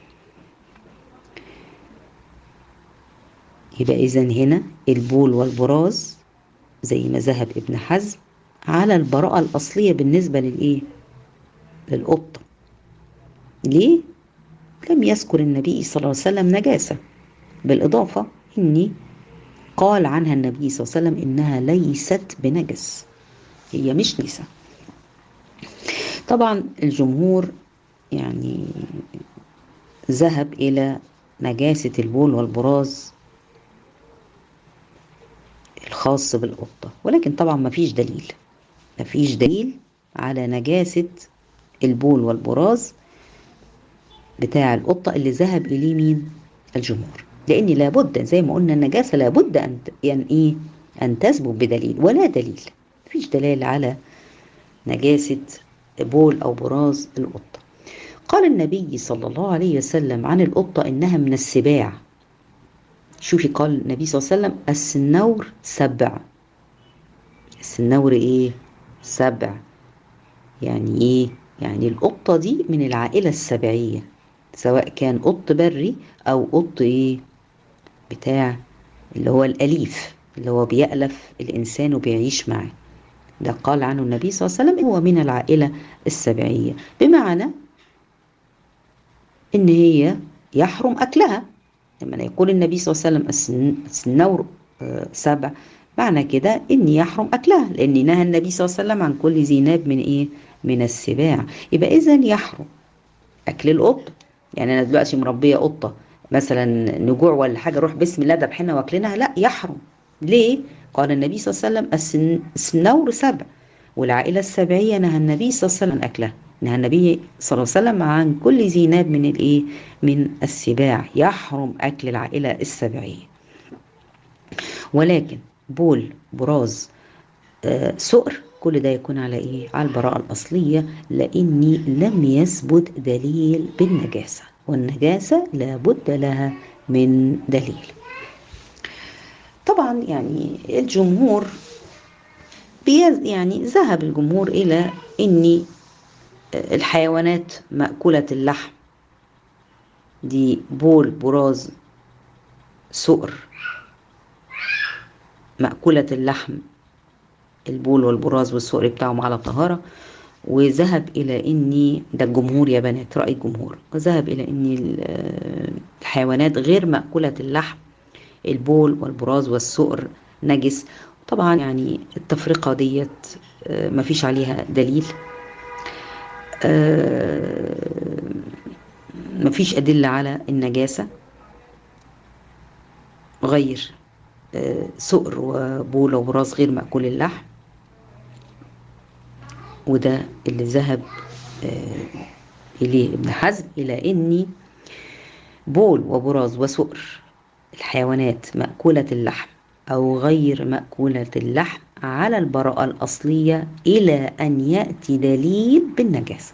Speaker 1: يبقى اذا هنا البول والبراز زي ما ذهب ابن حزم على البراءة الأصلية بالنسبة للإيه؟ للقطة ليه؟ لم يذكر النبي صلى الله عليه وسلم نجاسة بالإضافة إني قال عنها النبي صلى الله عليه وسلم إنها ليست بنجس هي مش نجسة طبعا الجمهور يعني ذهب إلى نجاسة البول والبراز الخاص بالقطة ولكن طبعا ما فيش دليل ما فيش دليل على نجاسة البول والبراز بتاع القطة اللي ذهب إليه مين الجمهور لأن لابد زي ما قلنا النجاسة لابد أن يعني إيه أن تثبت بدليل ولا دليل مفيش دليل على نجاسة بول أو براز القطة قال النبي صلى الله عليه وسلم عن القطة إنها من السباع شوفي قال النبي صلى الله عليه وسلم السنور سبع السنور إيه سبع يعني إيه يعني القطة دي من العائلة السبعية سواء كان قط بري أو قط إيه بتاع اللي هو الأليف اللي هو بيألف الإنسان وبيعيش معاه ده قال عنه النبي صلى الله عليه وسلم هو من العائلة السبعية بمعنى إن هي يحرم أكلها لما يقول النبي صلى الله عليه وسلم السنور سبع معنى كده إن يحرم أكلها لأن نهى النبي صلى الله عليه وسلم عن كل ذي ناب من إيه من السباع يبقى إذا يحرم أكل القط يعني أنا دلوقتي مربية قطة مثلا نجوع ولا حاجة أروح بسم الله ذبحنا واكلينها لا يحرم ليه؟ قال النبي صلى الله عليه وسلم السنور سبع والعائلة السبعية نهى النبي صلى الله عليه وسلم أكلها نهى النبي صلى الله عليه وسلم عن كل ذي ناب من الإيه؟ من السباع يحرم أكل العائلة السبعية ولكن بول براز آه سؤر كل ده يكون على ايه على البراءة الأصلية لأني لم يثبت دليل بالنجاسة والنجاسة لابد لها من دليل طبعا يعني الجمهور بيز يعني ذهب الجمهور إلى أن الحيوانات مأكولة اللحم دي بول براز سؤر مأكولة اللحم البول والبراز والسؤر بتاعهم على طهارة وذهب إلى إني ده الجمهور يا بنات رأي الجمهور وذهب إلى إن الحيوانات غير مأكولة اللحم البول والبراز والسؤر نجس طبعا يعني التفرقة ديت مفيش عليها دليل مفيش أدلة على النجاسة غير سؤر وبول وبراز غير مأكول اللحم وده اللي ذهب إليه ابن حزم إلى إني بول وبراز وسؤر الحيوانات مأكولة اللحم أو غير مأكولة اللحم على البراءة الأصلية إلى أن يأتي دليل بالنجاسة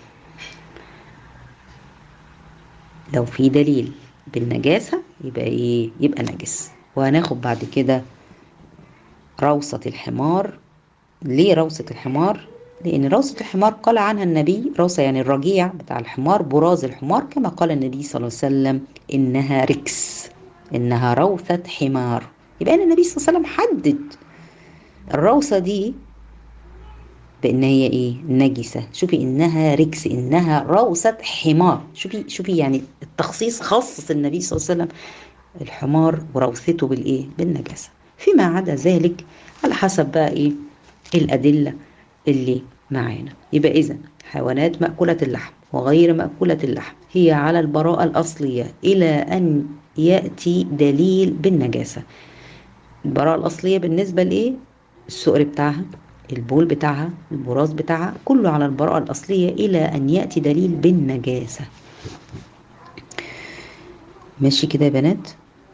Speaker 1: لو في دليل بالنجاسة يبقى إيه؟ يبقى نجس وهناخد بعد كده روصة الحمار ليه روصة الحمار؟ لأن روصة الحمار قال عنها النبي روصة يعني الرجيع بتاع الحمار براز الحمار كما قال النبي صلى الله عليه وسلم إنها ركس إنها روثة حمار يبقى أن النبي صلى الله عليه وسلم حدد الروصة دي بأن هي إيه نجسة شوفي إنها ركس إنها روثة حمار شوفي شوفي يعني التخصيص خصص النبي صلى الله عليه وسلم الحمار وروثته بالايه بالنجاسه فيما عدا ذلك على حسب بقى ايه الادله اللي معانا يبقى اذا حيوانات ماكوله اللحم وغير ماكوله اللحم هي على البراءه الاصليه الى ان ياتي دليل بالنجاسه البراءه الاصليه بالنسبه لايه السؤر بتاعها البول بتاعها البراز بتاعها كله على البراءه الاصليه الى ان ياتي دليل بالنجاسه ماشي كده يا بنات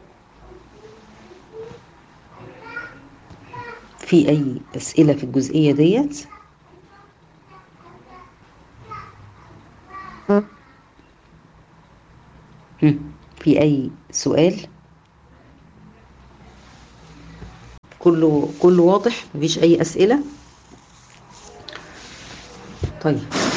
Speaker 1: في اي اسئله في الجزئيه ديت في اي سؤال كله كله واضح مفيش اي اسئله طيب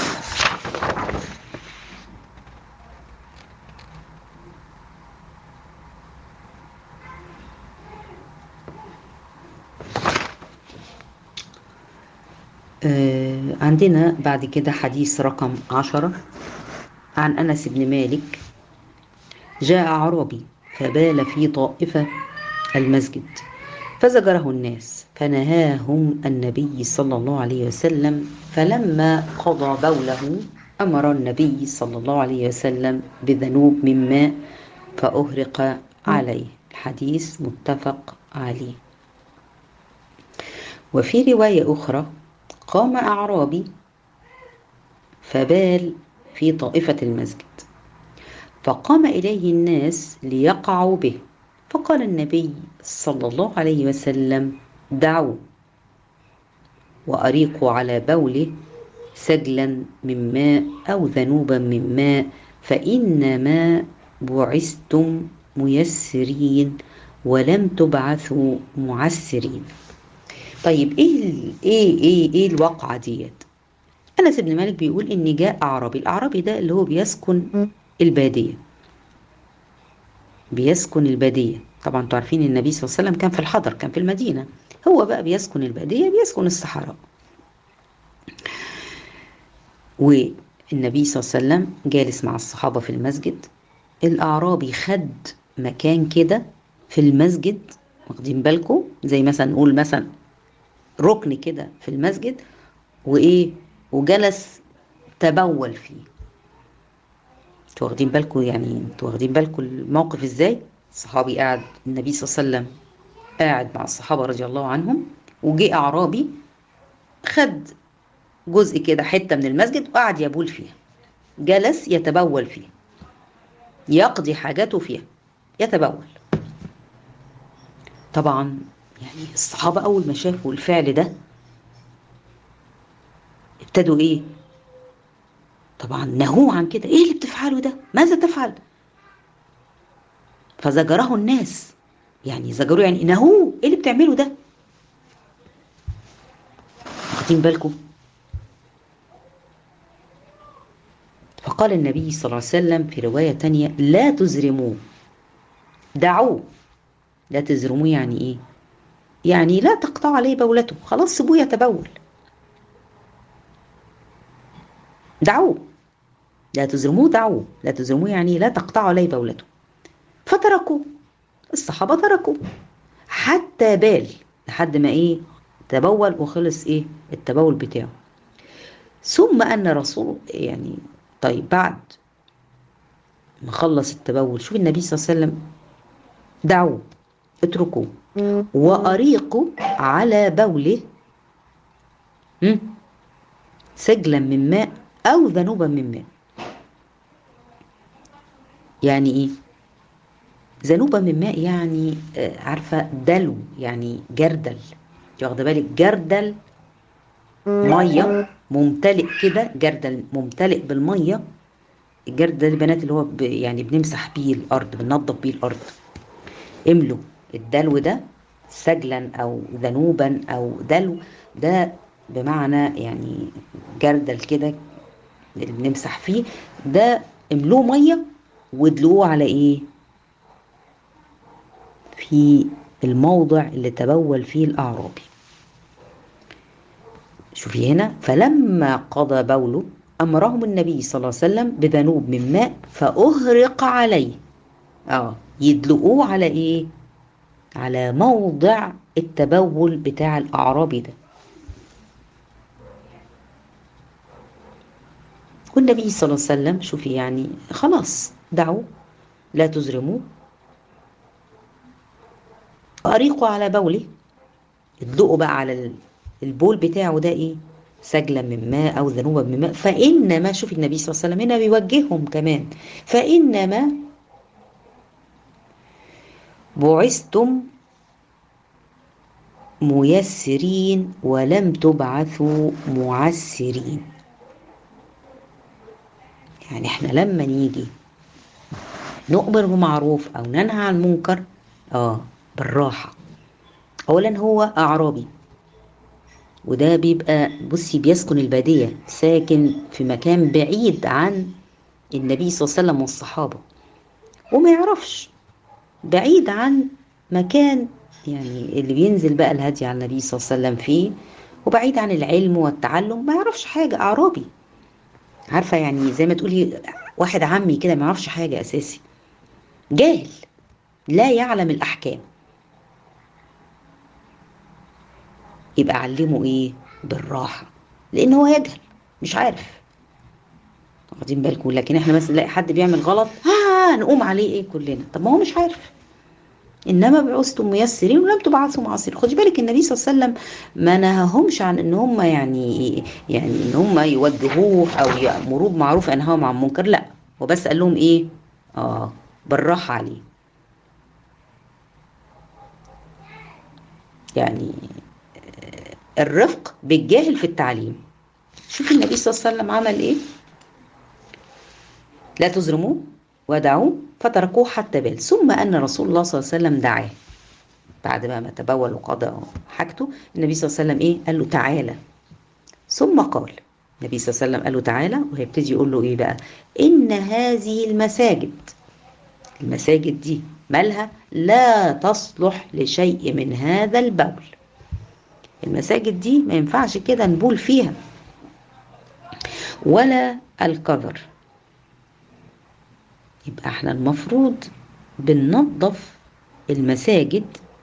Speaker 1: آه عندنا بعد كده حديث رقم عشرة عن أنس بن مالك جاء عربي فبال في طائفة المسجد فزجره الناس فنهاهم النبي صلى الله عليه وسلم فلما قضى بوله أمر النبي صلى الله عليه وسلم بذنوب من ماء فأهرق عليه الحديث متفق عليه وفي رواية أخرى قام أعرابي فبال في طائفة المسجد فقام إليه الناس ليقعوا به فقال النبي صلى الله عليه وسلم دعوا وأريقوا على بوله سجلا من ماء أو ذنوبا من ماء فإنما بعثتم ميسرين ولم تبعثوا معسرين طيب ايه ال- ايه ايه ايه الواقعه ديت انس بن مالك بيقول ان جاء اعرابي الاعرابي ده اللي هو بيسكن الباديه بيسكن الباديه طبعا انتوا عارفين النبي صلى الله عليه وسلم كان في الحضر كان في المدينه هو بقى بيسكن الباديه بيسكن الصحراء والنبي صلى الله عليه وسلم جالس مع الصحابه في المسجد الاعرابي خد مكان كده في المسجد واخدين بالكم زي مثلا نقول مثلا ركن كده في المسجد وايه وجلس تبول فيه انتوا واخدين بالكم يعني انتوا واخدين بالكم الموقف ازاي الصحابي قاعد النبي صلى الله عليه وسلم قاعد مع الصحابه رضي الله عنهم وجه اعرابي خد جزء كده حته من المسجد وقعد يبول فيها جلس يتبول فيه يقضي حاجاته فيها يتبول طبعا يعني الصحابة أول ما شافوا الفعل ده ابتدوا إيه؟ طبعا نهوه عن كده إيه اللي بتفعله ده؟ ماذا تفعل؟ فزجره الناس يعني زجروه يعني نهوه إيه اللي بتعمله ده؟ واخدين بالكم؟ فقال النبي صلى الله عليه وسلم في رواية تانية لا تزرموه دعوه لا تزرموه يعني ايه يعني لا تقطعوا عليه بولته خلاص سيبوه يتبول دعوه لا تزرموه دعوه لا تزرموه يعني لا تقطعوا عليه بولته فتركوه الصحابة تركوه حتى بال لحد ما ايه تبول وخلص ايه التبول بتاعه ثم ان رسول يعني طيب بعد ما خلص التبول شوف النبي صلى الله عليه وسلم دعوه اتركوه وأريقوا على بوله م? سجلا من ماء أو ذنوبا من ماء يعني إيه؟ ذنوبا من ماء يعني آه، عارفة دلو يعني جردل انت واخدة بالك جردل مية ممتلئ كده جردل ممتلئ بالمية الجردل البنات اللي هو ب- يعني بنمسح بيه الأرض بننظف بيه الأرض املوا الدلو ده سجلا او ذنوبا او دلو ده بمعنى يعني جردل كده اللي بنمسح فيه ده املوه ميه وادلوه على ايه في الموضع اللي تبول فيه الاعرابي شوفي هنا فلما قضى بوله امرهم النبي صلى الله عليه وسلم بذنوب من ماء فاهرق عليه اه يدلقوه على ايه على موضع التبول بتاع الاعرابي ده والنبي صلى الله عليه وسلم شوفي يعني خلاص دعوا لا تزرموه أريقوا على بوله ادلقوا بقى على ال- البول بتاعه ده ايه سجلا من ماء او ذنوبا من ماء فانما شوف النبي صلى الله عليه وسلم هنا بيوجههم كمان فانما بعثتم ميسرين ولم تبعثوا معسرين يعني احنا لما نيجي نؤمر بمعروف او ننهى عن منكر اه بالراحة اولا هو اعرابي وده بيبقى بصي بيسكن البادية ساكن في مكان بعيد عن النبي صلى الله عليه وسلم والصحابة وما يعرفش بعيد عن مكان يعني اللي بينزل بقى الهدي على النبي صلى الله عليه وسلم فيه وبعيد عن العلم والتعلم ما يعرفش حاجة أعرابي عارفة يعني زي ما تقولي واحد عمي كده ما يعرفش حاجة أساسي جاهل لا يعلم الأحكام يبقى علمه إيه بالراحة لأن هو يجهل مش عارف واخدين بالكم لكن احنا مثلا نلاقي حد بيعمل غلط ها نقوم عليه ايه كلنا طب ما هو مش عارف انما بعثتم ميسرين ولم تبعثوا معاصرين خدي بالك النبي صلى الله عليه وسلم ما نهاهمش عن ان هم يعني يعني ان هم يوجهوه او يامروه بمعروف وينهاهم عن منكر لا وبس قال لهم ايه اه بالراحه عليه يعني الرفق بالجاهل في التعليم شوف النبي صلى الله عليه وسلم عمل ايه لا تظلموه ودعوه فتركوه حتى بال ثم ان رسول الله صلى الله عليه وسلم دعاه بعد ما تبول وقضى حاجته النبي صلى الله عليه وسلم ايه قال له تعالى ثم قال النبي صلى الله عليه وسلم قال له تعالى وهيبتدي يقول له ايه بقى ان هذه المساجد المساجد دي مالها لا تصلح لشيء من هذا البول المساجد دي ما ينفعش كده نبول فيها ولا القذر يبقى احنا المفروض بننظف المساجد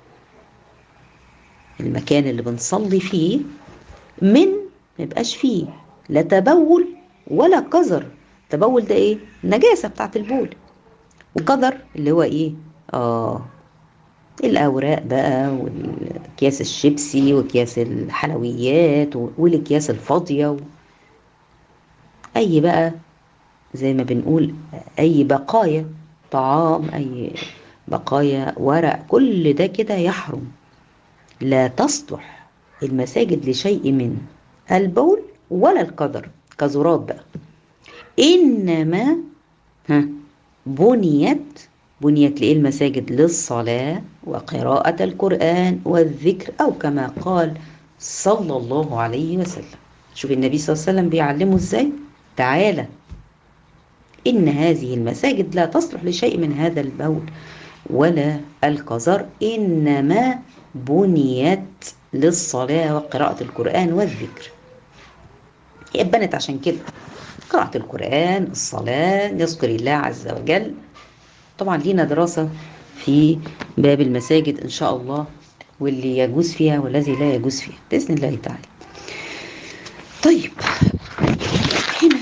Speaker 1: المكان اللي بنصلي فيه من ما يبقاش فيه لا تبول ولا قذر تبول ده ايه النجاسه بتاعت البول وقذر اللي هو ايه اه الاوراق بقى واكياس الشيبسي واكياس الحلويات والاكياس الفاضيه و... اي بقى زي ما بنقول اي بقايا طعام اي بقايا ورق كل ده كده يحرم لا تصلح المساجد لشيء من البول ولا القدر كزرات بقى انما ها بنيت بنيت لإيه المساجد للصلاة وقراءة القرآن والذكر أو كما قال صلى الله عليه وسلم شوف النبي صلى الله عليه وسلم بيعلمه ازاي تعالى إن هذه المساجد لا تصلح لشيء من هذا البول ولا القذر إنما بنيت للصلاة وقراءة القرآن والذكر هي بنت عشان كده قراءة القرآن الصلاة نذكر الله عز وجل طبعا لينا دراسة في باب المساجد إن شاء الله واللي يجوز فيها والذي لا يجوز فيها بإذن الله تعالى طيب هنا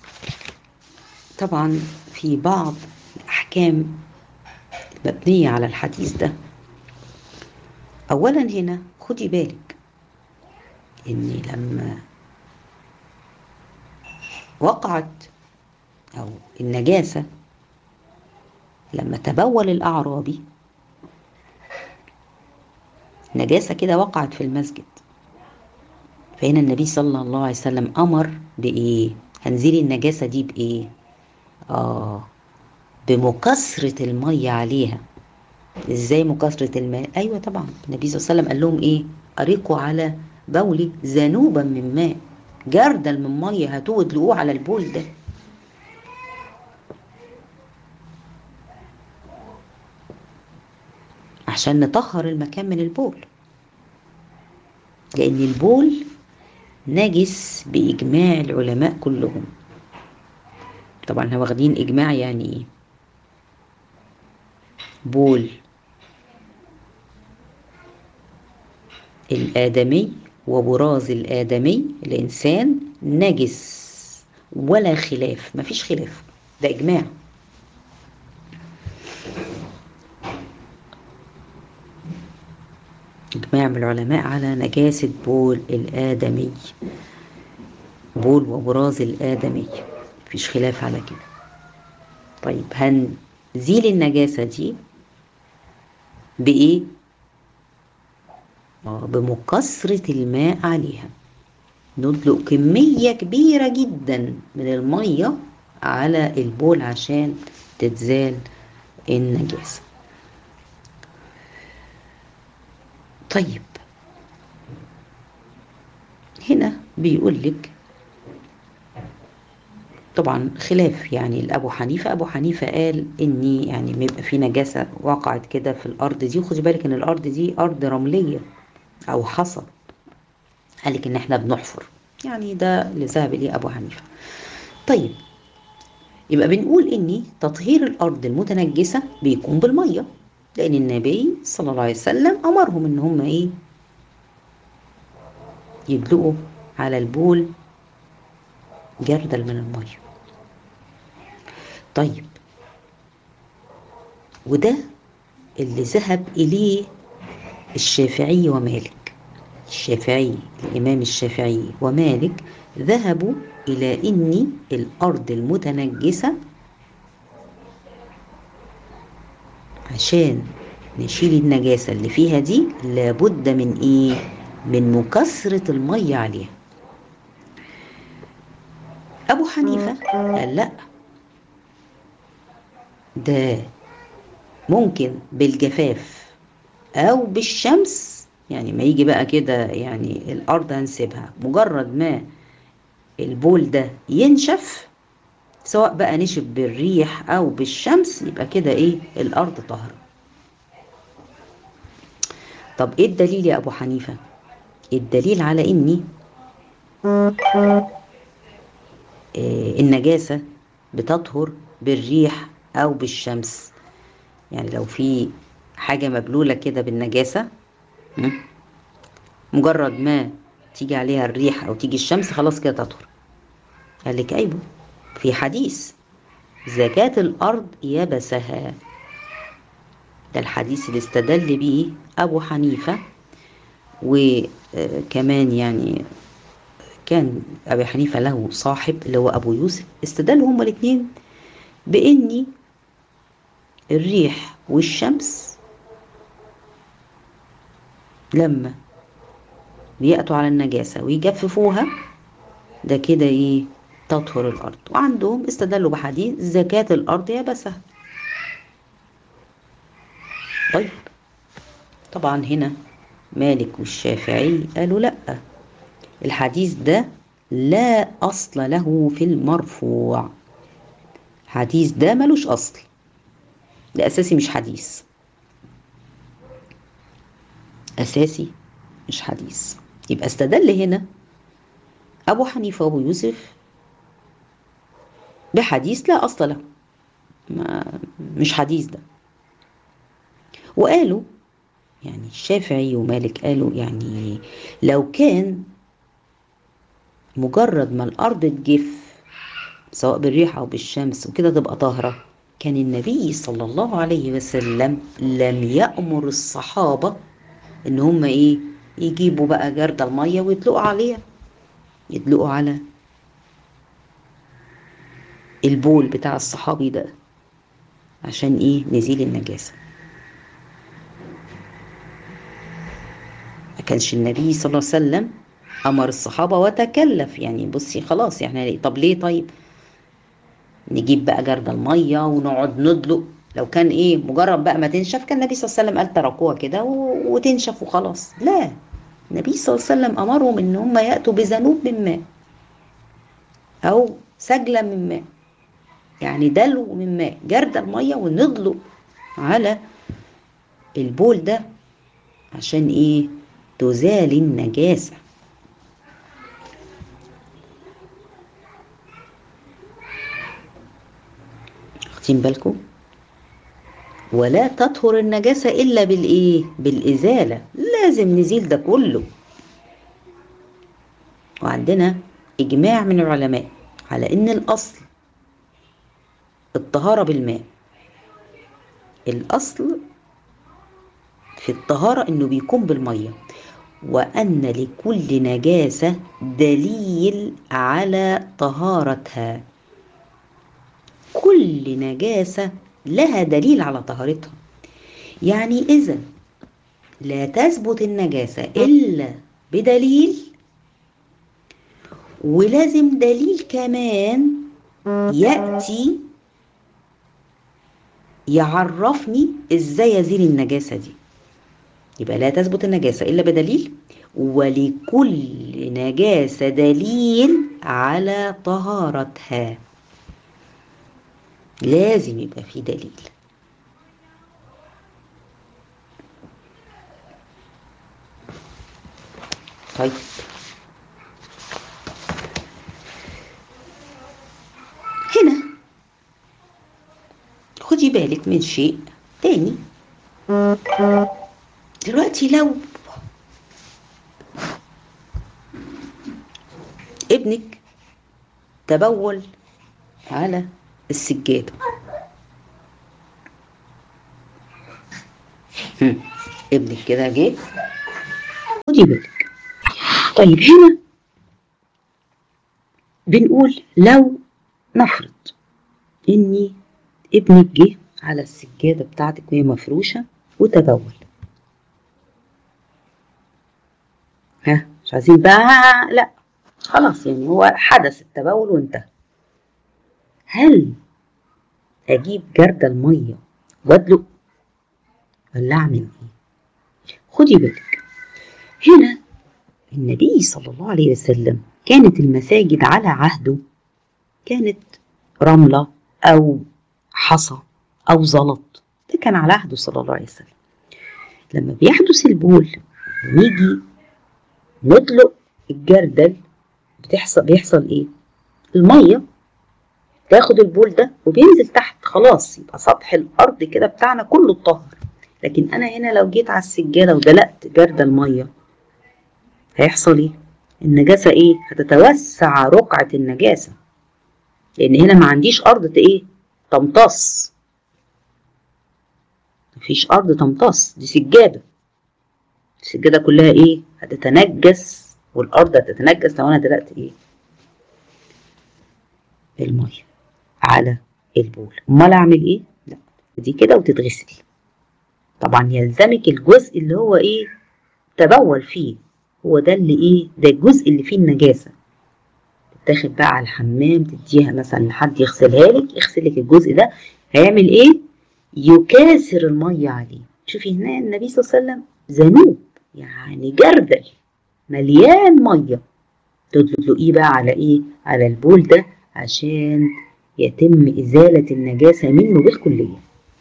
Speaker 1: طبعا في بعض الأحكام المبنية على الحديث ده أولا هنا خدي بالك إن لما وقعت أو النجاسة لما تبول الأعرابي نجاسة كده وقعت في المسجد فهنا النبي صلى الله عليه وسلم أمر بإيه؟ هنزيل النجاسة دي بإيه؟ آه بمكسرة المية عليها إزاي مكسرة الماء؟ أيوة طبعا النبي صلى الله عليه وسلم قال لهم إيه؟ أريقوا على بولي ذنوبا من ماء جردل من مية هاتوه ادلقوه على البول ده عشان نطهر المكان من البول لأن البول نجس بإجماع العلماء كلهم طبعا احنا واخدين إجماع يعني إيه بول الآدمي وبراز الآدمي الإنسان نجس ولا خلاف مفيش خلاف ده إجماع إجماع من العلماء على نجاسة بول الآدمي بول وبراز الآدمي مفيش خلاف على كده طيب هنزيل النجاسة دي بإيه؟ بمكسرة الماء عليها ندلق كمية كبيرة جدا من المية على البول عشان تتزال النجاسة طيب هنا بيقول لك طبعا خلاف يعني لابو حنيفه ابو حنيفه قال اني يعني ما يبقى في نجاسه وقعت كده في الارض دي وخدي بالك ان الارض دي ارض رمليه او حصى قال لك ان احنا بنحفر يعني ده اللي ذهب اليه ابو حنيفه طيب يبقى بنقول ان تطهير الارض المتنجسه بيكون بالميه لان النبي صلى الله عليه وسلم امرهم ان هم ايه يدلقوا على البول جردل من الميه طيب وده اللي ذهب إليه الشافعي ومالك الشافعي الإمام الشافعي ومالك ذهبوا إلى إن الأرض المتنجسة عشان نشيل النجاسة اللي فيها دي لابد من إيه؟ من مكثرة المية عليها أبو حنيفة قال لأ ده ممكن بالجفاف أو بالشمس يعني ما يجي بقى كده يعني الأرض هنسيبها مجرد ما البول ده ينشف سواء بقى نشف بالريح أو بالشمس يبقى كده إيه الأرض طاهرة طب إيه الدليل يا أبو حنيفة؟ الدليل على إني النجاسة بتطهر بالريح أو بالشمس يعني لو في حاجة مبلولة كده بالنجاسة مجرد ما تيجي عليها الريح أو تيجي الشمس خلاص كده تطهر قال لك أيوه في حديث زكاة الأرض يبسها ده الحديث اللي استدل بيه أبو حنيفة وكمان يعني كان أبي حنيفة له صاحب اللي هو أبو يوسف استدلوا هما الاتنين بإني الريح والشمس لما بيأتوا على النجاسة ويجففوها ده كده ايه تطهر الأرض وعندهم استدلوا بحديث زكاة الأرض يبسها طيب طبعا هنا مالك والشافعي قالوا لأ الحديث ده لا أصل له في المرفوع حديث ده ملوش أصل ده أساسي مش حديث أساسي مش حديث يبقى استدل هنا أبو حنيفة وأبو يوسف بحديث لا أصل له ما مش حديث ده وقالوا يعني الشافعي ومالك قالوا يعني لو كان مجرد ما الأرض تجف سواء بالريح أو بالشمس وكده تبقى طاهرة كان النبي صلى الله عليه وسلم لم يأمر الصحابة إن هم إيه يجيبوا بقى جردة المية ويطلقوا عليها يدلقوا على البول بتاع الصحابي ده عشان إيه نزيل النجاسة ما كانش النبي صلى الله عليه وسلم أمر الصحابة وتكلف يعني بصي خلاص يعني طب ليه طيب نجيب بقى جرد المية ونقعد ندلق لو كان ايه مجرد بقى ما تنشف كان النبي صلى الله عليه وسلم قال تركوها كده وتنشف وخلاص لا النبي صلى الله عليه وسلم امرهم ان هم ياتوا بذنوب من ماء او سجله من ماء يعني دلو من ماء جرد الميه وندلق على البول ده عشان ايه تزال النجاسه واخدين بالكم ولا تطهر النجاسة إلا بالإيه؟ بالإزالة لازم نزيل ده كله وعندنا إجماع من العلماء على إن الأصل الطهارة بالماء الأصل في الطهارة إنه بيكون بالمية وأن لكل نجاسة دليل على طهارتها كل نجاسة لها دليل على طهارتها يعني إذا لا تثبت النجاسة إلا بدليل ولازم دليل كمان يأتي يعرفني إزاي أزيل النجاسة دي يبقى لا تثبت النجاسة إلا بدليل ولكل نجاسة دليل على طهارتها لازم يبقى في دليل طيب هنا خدي بالك من شيء تاني دلوقتي لو ابنك تبول على السجادة هم. ابنك كده جه خدي بالك طيب هنا بنقول لو نفرض اني ابنك جه على السجادة بتاعتك وهي مفروشة وتبول ها مش عايزين بقى لا خلاص يعني هو حدث التبول وانتهى هل اجيب جردل الميه وادلق ولا اعمل ايه خدي بالك هنا النبي صلى الله عليه وسلم كانت المساجد على عهده كانت رملة أو حصى أو زلط ده كان على عهده صلى الله عليه وسلم لما بيحدث البول نيجي ندلق الجردل بتحصل بيحصل ايه الميه تاخد البول ده وبينزل تحت خلاص يبقى سطح الارض كده بتاعنا كله اتطهر لكن انا هنا لو جيت على السجاده ودلقت جردل الميه هيحصل ايه النجاسه ايه هتتوسع رقعه النجاسه لان هنا ما عنديش ارض ايه تمتص مفيش ارض تمتص دي سجاده السجاده كلها ايه هتتنجس والارض هتتنجس لو انا دلقت ايه الميه على البول امال اعمل ايه لا دي كده وتتغسل طبعا يلزمك الجزء اللي هو ايه تبول فيه هو ده اللي ايه ده الجزء اللي فيه النجاسه تاخد بقى على الحمام تديها مثلا لحد يغسلها لك يغسل لك الجزء ده هيعمل ايه يكاسر الميه عليه شوفي هنا النبي صلى الله عليه وسلم ذنوب يعني جردل مليان ميه تدلقيه بقى على ايه على البول ده عشان يتم ازاله النجاسه منه بالكليه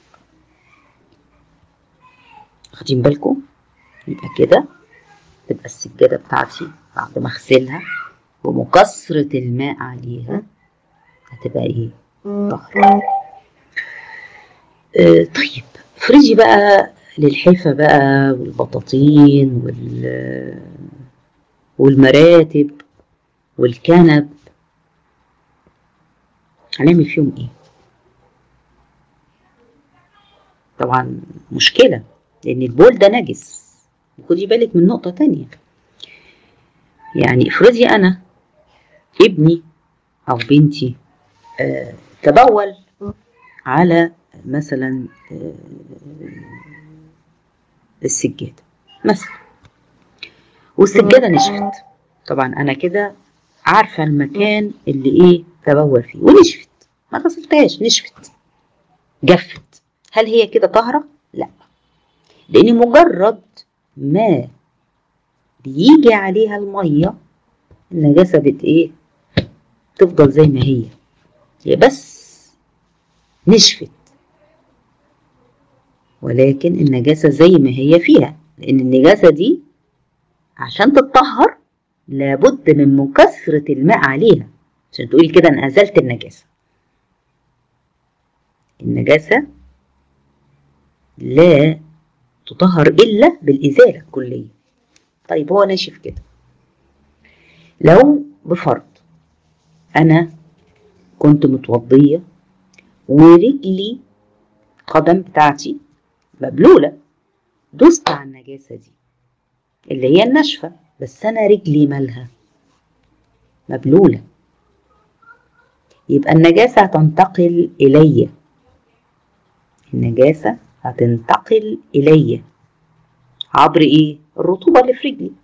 Speaker 1: واخدين بالكم يبقى كده تبقى السجاده بتاعتي بعد ما اغسلها بمكثرة الماء عليها هتبقى ايه طهر آه طيب افرضي بقى للحفة بقى والبطاطين وال والمراتب والكنب هنعمل فيهم ايه طبعا مشكلة لان البول ده نجس وخدي بالك من نقطة تانية يعني افرضي انا ابني او بنتي آه تبول على مثلا آه السجاده مثلا والسجاده نشفت طبعا انا كده عارفه المكان اللي ايه تبول فيه ونشفت ما غسلتهاش نشفت جفت هل هي كده طاهره لا لان مجرد ما بيجي عليها الميه النجاسه بت ايه تفضل زي ما هي هي بس نشفت ولكن النجاسة زي ما هي فيها لأن النجاسة دي عشان تتطهر لابد من مكثرة الماء عليها عشان تقولي كده أنا أزلت النجاسة النجاسة لا تطهر إلا بالإزالة الكلية طيب هو ناشف كده لو بفرض أنا كنت متوضية ورجلي قدم بتاعتي مبلولة دوست على النجاسة دي اللي هي الناشفة بس أنا رجلي مالها مبلولة يبقى النجاسة هتنتقل إلي النجاسة هتنتقل إلي عبر إيه؟ الرطوبة اللي في رجلي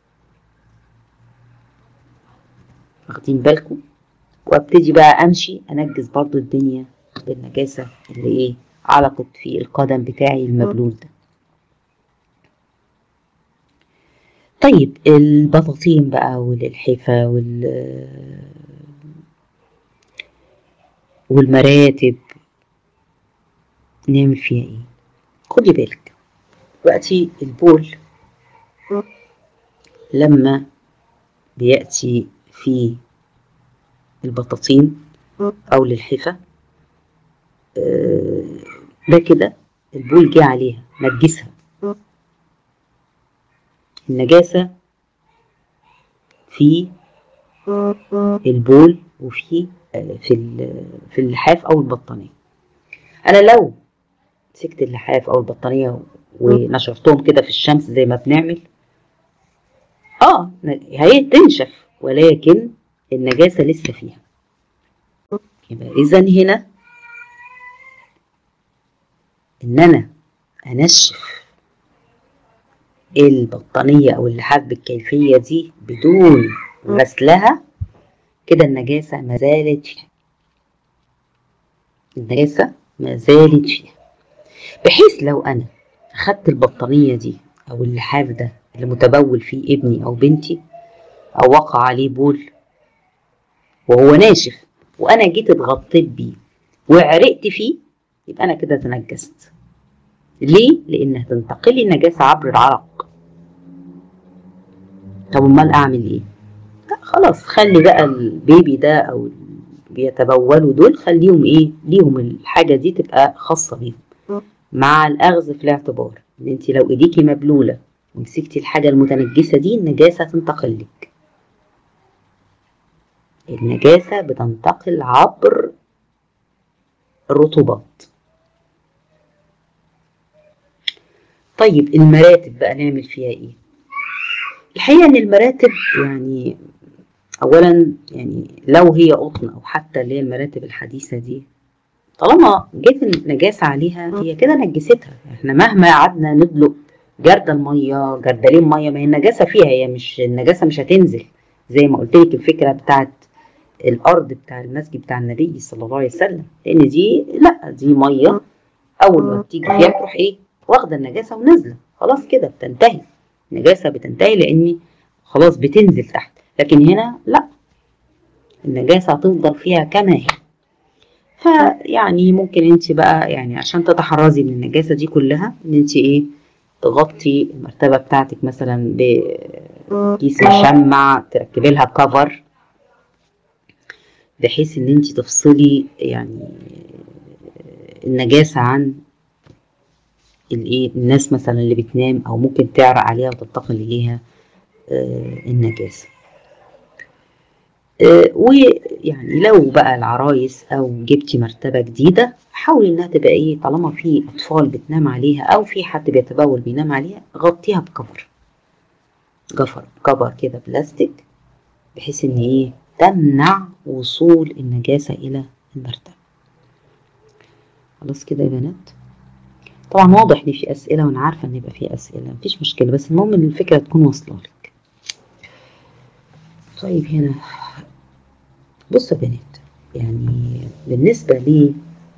Speaker 1: واخدين بالكم وابتدي بقى امشي انجز برضو الدنيا بالنجاسة اللي ايه علقت في القدم بتاعي المبلول ده طيب البطاطين بقى واللحفة وال والمراتب نعمل فيها ايه خدي بالك دلوقتي البول لما بيأتي في البطاطين او للحفة ده كده البول جه عليها نجسها النجاسة في البول وفي في في اللحاف او البطانية انا لو مسكت اللحاف او البطانيه ونشرتهم كده في الشمس زي ما بنعمل اه هي تنشف ولكن النجاسه لسه فيها يبقى اذا هنا ان انا انشف البطانيه او اللحاف بالكيفيه دي بدون غسلها كده النجاسه ما زالت فيها النجاسه ما زالت فيها بحيث لو انا اخدت البطانيه دي او اللحاف ده اللي متبول فيه ابني او بنتي او وقع عليه بول وهو ناشف وانا جيت اتغطيت بيه وعرقت فيه يبقى انا كده تنجست ليه لان هتنتقلي النجاسه عبر العرق طب امال اعمل ايه لا خلاص خلي بقى البيبي ده او اللي بيتبولوا دول خليهم ايه ليهم الحاجه دي تبقى خاصه بيهم مع الاخذ في الاعتبار ان انت لو ايديكي مبلوله ومسكتي الحاجه المتنجسه دي النجاسه تنتقل لك النجاسه بتنتقل عبر الرطوبات طيب المراتب بقى نعمل فيها ايه الحقيقه ان المراتب يعني اولا يعني لو هي قطن او حتى اللي هي المراتب الحديثه دي طالما جت النجاسه عليها هي كده نجستها احنا مهما قعدنا ندلق جردل ميه جردلين ميه ما هي النجاسه فيها هي مش النجاسه مش هتنزل زي ما قلت لك الفكره بتاعت الارض بتاع المسجد بتاع النبي صلى الله عليه وسلم لان دي لا دي ميه اول ما بتيجي فيها تروح ايه واخده النجاسه ونازله خلاص كده بتنتهي النجاسه بتنتهي لان خلاص بتنزل تحت لكن هنا لا النجاسه هتفضل فيها كما هي فيعني ممكن انت بقى يعني عشان تتحرزي من النجاسه دي كلها ان انت ايه تغطي المرتبه بتاعتك مثلا بكيس مشمع تركبي لها كفر بحيث ان انت تفصلي يعني النجاسه عن الايه الناس مثلا اللي بتنام او ممكن تعرق عليها وتنتقل اليها النجاسه ويعني لو بقى العرايس او جبتي مرتبه جديده حاولي انها تبقى ايه طالما في اطفال بتنام عليها او في حد بيتبول بينام عليها غطيها بكفر جفر كفر كده بلاستيك بحيث ان ايه تمنع وصول النجاسه الى المرتبه خلاص كده يا بنات طبعا واضح ان في اسئله وانا عارفه ان يبقى في اسئله مفيش مشكله بس المهم ان الفكره تكون واصله لك طيب هنا بصوا يا بنات يعني بالنسبه لي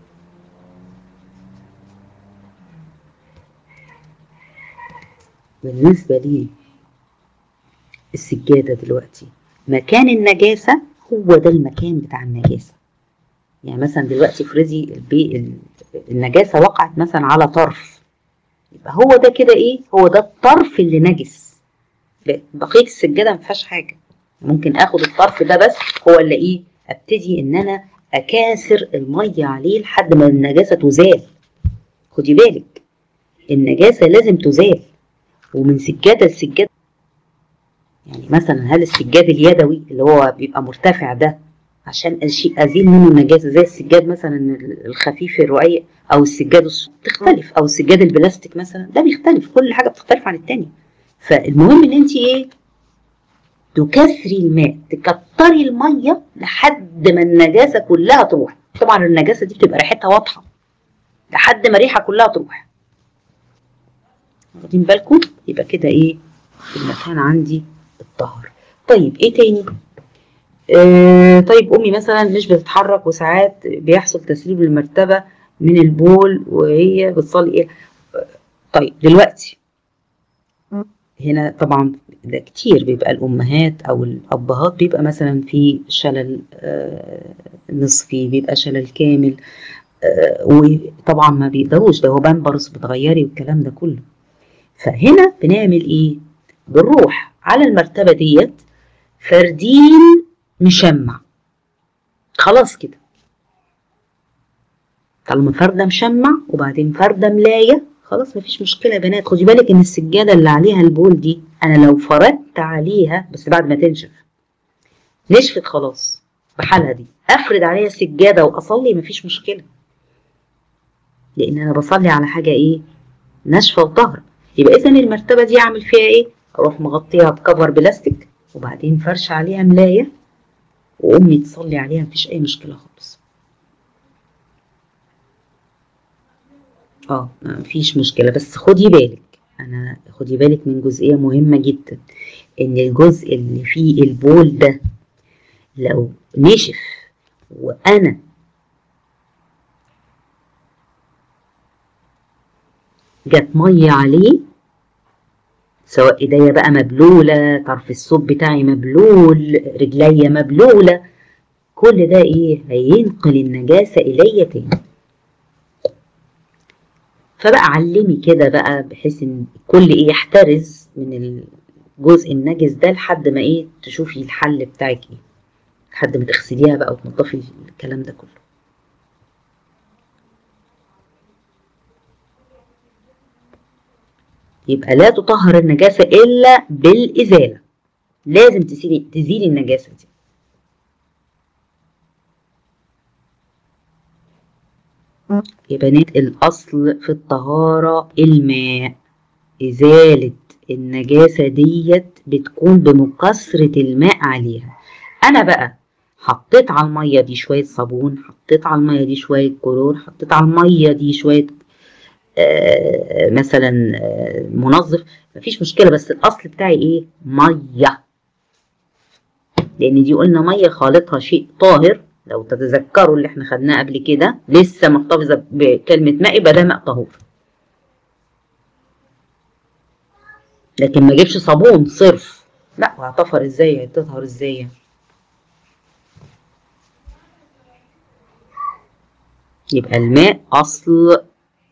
Speaker 1: بالنسبه لي السجاده دلوقتي مكان النجاسه هو ده المكان بتاع النجاسه يعني مثلا دلوقتي افرضي البي النجاسه وقعت مثلا على طرف يبقى هو ده كده ايه هو ده الطرف اللي نجس بقيه السجاده ما فيهاش حاجه ممكن اخد الطرف ده بس هو اللي ايه ابتدي ان انا اكاسر الميه عليه لحد ما النجاسه تزال خدي بالك النجاسه لازم تزال ومن سجاده لسجاده يعني مثلا هل السجاد اليدوي اللي هو بيبقى مرتفع ده عشان ازيل منه النجاسه زي السجاد مثلا الخفيف الرقيق او السجاد تختلف او السجاد البلاستيك مثلا ده بيختلف كل حاجه بتختلف عن التانية فالمهم ان انت ايه تكثري الماء تكتري الميه لحد ما النجاسه كلها تروح طبعا النجاسه دي بتبقى ريحتها واضحه لحد ما الريحه كلها تروح واخدين بالكم يبقى كده ايه المكان عندي الطهر طيب ايه تاني آه طيب امي مثلا مش بتتحرك وساعات بيحصل تسريب المرتبه من البول وهي بتصلي ايه طيب دلوقتي هنا طبعا ده كتير بيبقى الامهات او الابهات بيبقى مثلا في شلل آه نصفي بيبقى شلل كامل آه وطبعا ما بيقدروش ده هو بامبرز بتغيري والكلام ده كله فهنا بنعمل ايه بنروح على المرتبه ديت فردين مشمع خلاص كده طالما فرده مشمع وبعدين فرده ملايه خلاص مفيش مشكله يا بنات خدي بالك ان السجاده اللي عليها البول دي انا لو فردت عليها بس بعد ما تنشف نشفت خلاص بحالها دي افرد عليها سجاده واصلي مفيش مشكله لان انا بصلي على حاجه ايه ناشفه وطاهره يبقى اذا المرتبه دي اعمل فيها ايه اروح مغطيها بكفر بلاستيك وبعدين فرش عليها ملايه وامي تصلي عليها مفيش اي مشكله خالص اه مفيش مشكله بس خدي بالك انا خدي بالك من جزئيه مهمه جدا ان الجزء اللي فيه البول ده لو نشف وانا جت ميه عليه سواء ايديا بقى مبلوله طرف الصوب بتاعي مبلول رجليا مبلوله كل ده ايه هينقل النجاسه الي تاني فبقى علمي كده بقى بحيث ان الكل ايه يحترز من الجزء النجس ده لحد ما ايه تشوفي الحل بتاعك ايه لحد ما تغسليها بقى وتنضفي الكلام ده كله يبقى لا تطهر النجاسة إلا بالإزالة لازم تزيلي تزيلي النجاسة دي يا بنات الأصل في الطهارة الماء إزالة النجاسة ديت بتكون بمكثرة الماء عليها أنا بقى حطيت على المية دي شوية صابون حطيت على المية دي شوية كلور حطيت على المية دي شوية آه مثلا آه منظف مفيش مشكلة بس الأصل بتاعي إيه مية لأن دي قلنا مية خالطها شيء طاهر لو تتذكروا اللي احنا خدناه قبل كده لسه محتفظة بكلمة ماء يبقى ده ماء طهور لكن ما اجيبش صابون صرف لا وهتطهر ازاي هتطهر ازاي يبقى الماء أصل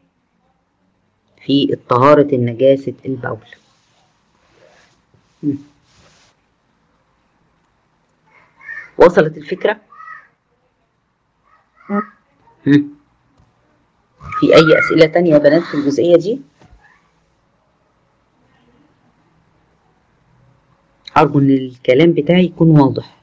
Speaker 1: في طهارة النجاسة البول وصلت الفكرة؟ في أي أسئلة تانية يا بنات في الجزئية دي؟ أرجو إن الكلام بتاعي يكون واضح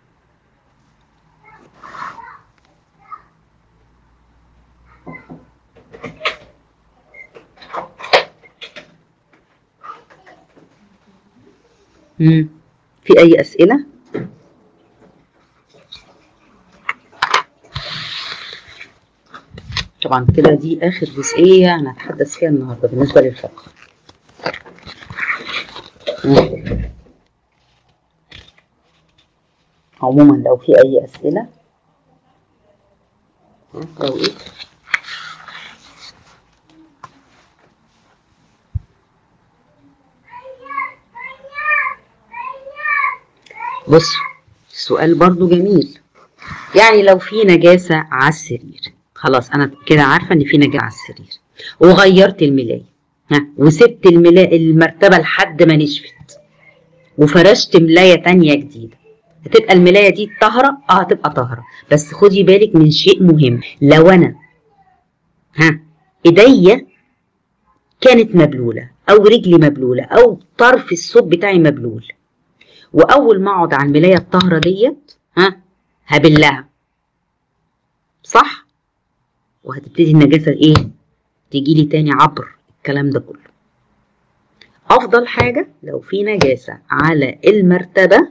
Speaker 1: مم. في أي أسئلة؟ طبعا كده دي آخر جزئية هنتحدث فيها النهاردة بالنسبة للفقه مم. عموما لو في أي أسئلة لو إيه بص السؤال برضو جميل يعني لو في نجاسة على السرير خلاص أنا كده عارفة إن في نجاسة على السرير وغيرت الملاية ها وسبت الملاية المرتبة لحد ما نشفت وفرشت ملاية تانية جديدة هتبقى الملاية دي طاهرة؟ اه هتبقى طاهرة بس خدي بالك من شيء مهم لو أنا ها إيديا كانت مبلولة أو رجلي مبلولة أو طرف الصوب بتاعي مبلول واول ما اقعد على الملايه الطاهره ديت ها هبلها صح وهتبتدي النجاسه ايه تيجي لي تاني عبر الكلام ده كله افضل حاجه لو في نجاسه على المرتبه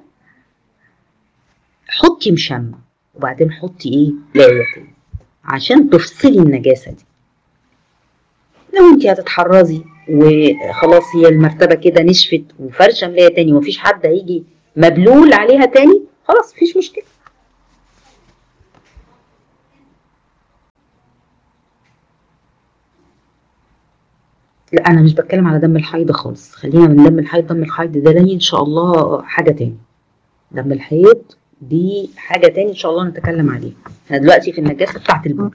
Speaker 1: حطي مشمع وبعدين حطي ايه لايه تاني عشان تفصلي النجاسه دي لو انت هتتحرزي وخلاص هي المرتبه كده نشفت وفرشه ملايه تاني ومفيش حد هيجي مبلول عليها تاني خلاص مفيش مشكله لا انا مش بتكلم على دم الحيض خالص خلينا من دم الحيض دم الحيض ده لي ان شاء الله حاجه تاني دم الحيض دي حاجه تاني ان شاء الله نتكلم عليها احنا دلوقتي في النجاسه بتاعت البول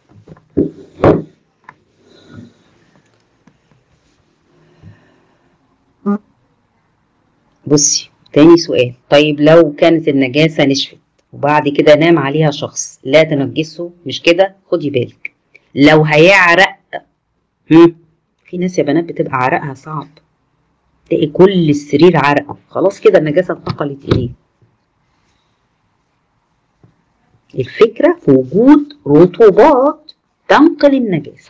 Speaker 1: بصي تاني سؤال طيب لو كانت النجاسة نشفت وبعد كده نام عليها شخص لا تنجسه مش كده خدي بالك لو هيعرق هم. في ناس يا بنات بتبقى عرقها صعب تلاقي كل السرير عرق خلاص كده النجاسة انتقلت إليه الفكرة في وجود رطوبات تنقل النجاسة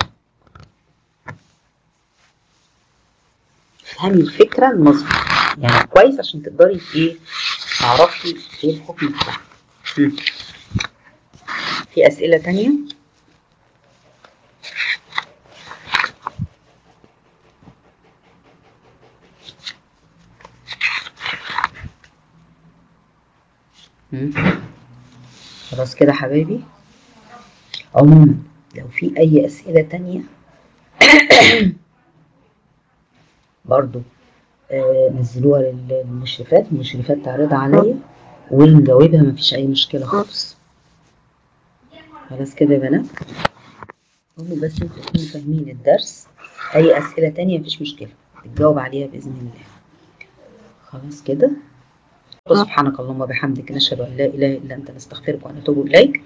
Speaker 1: افهمي الفكرة المظبوطة يعني كويس عشان تقدري ايه تعرفي ايه الحكم بتاعها مم. في أسئلة تانية؟ مم. خلاص كده حبايبي عموما لو في أي أسئلة تانية برضو آه نزلوها للمشرفات المشرفات تعرضها عليا ونجاوبها مفيش أي مشكلة خالص خلاص كده يا بنات هم بس انتوا تكونوا فاهمين الدرس أي أسئلة تانية مفيش مشكلة تتجاوب عليها بإذن الله خلاص كده سبحانك اللهم وبحمدك نشهد أن لا إله إلا أنت نستغفرك ونتوب إليك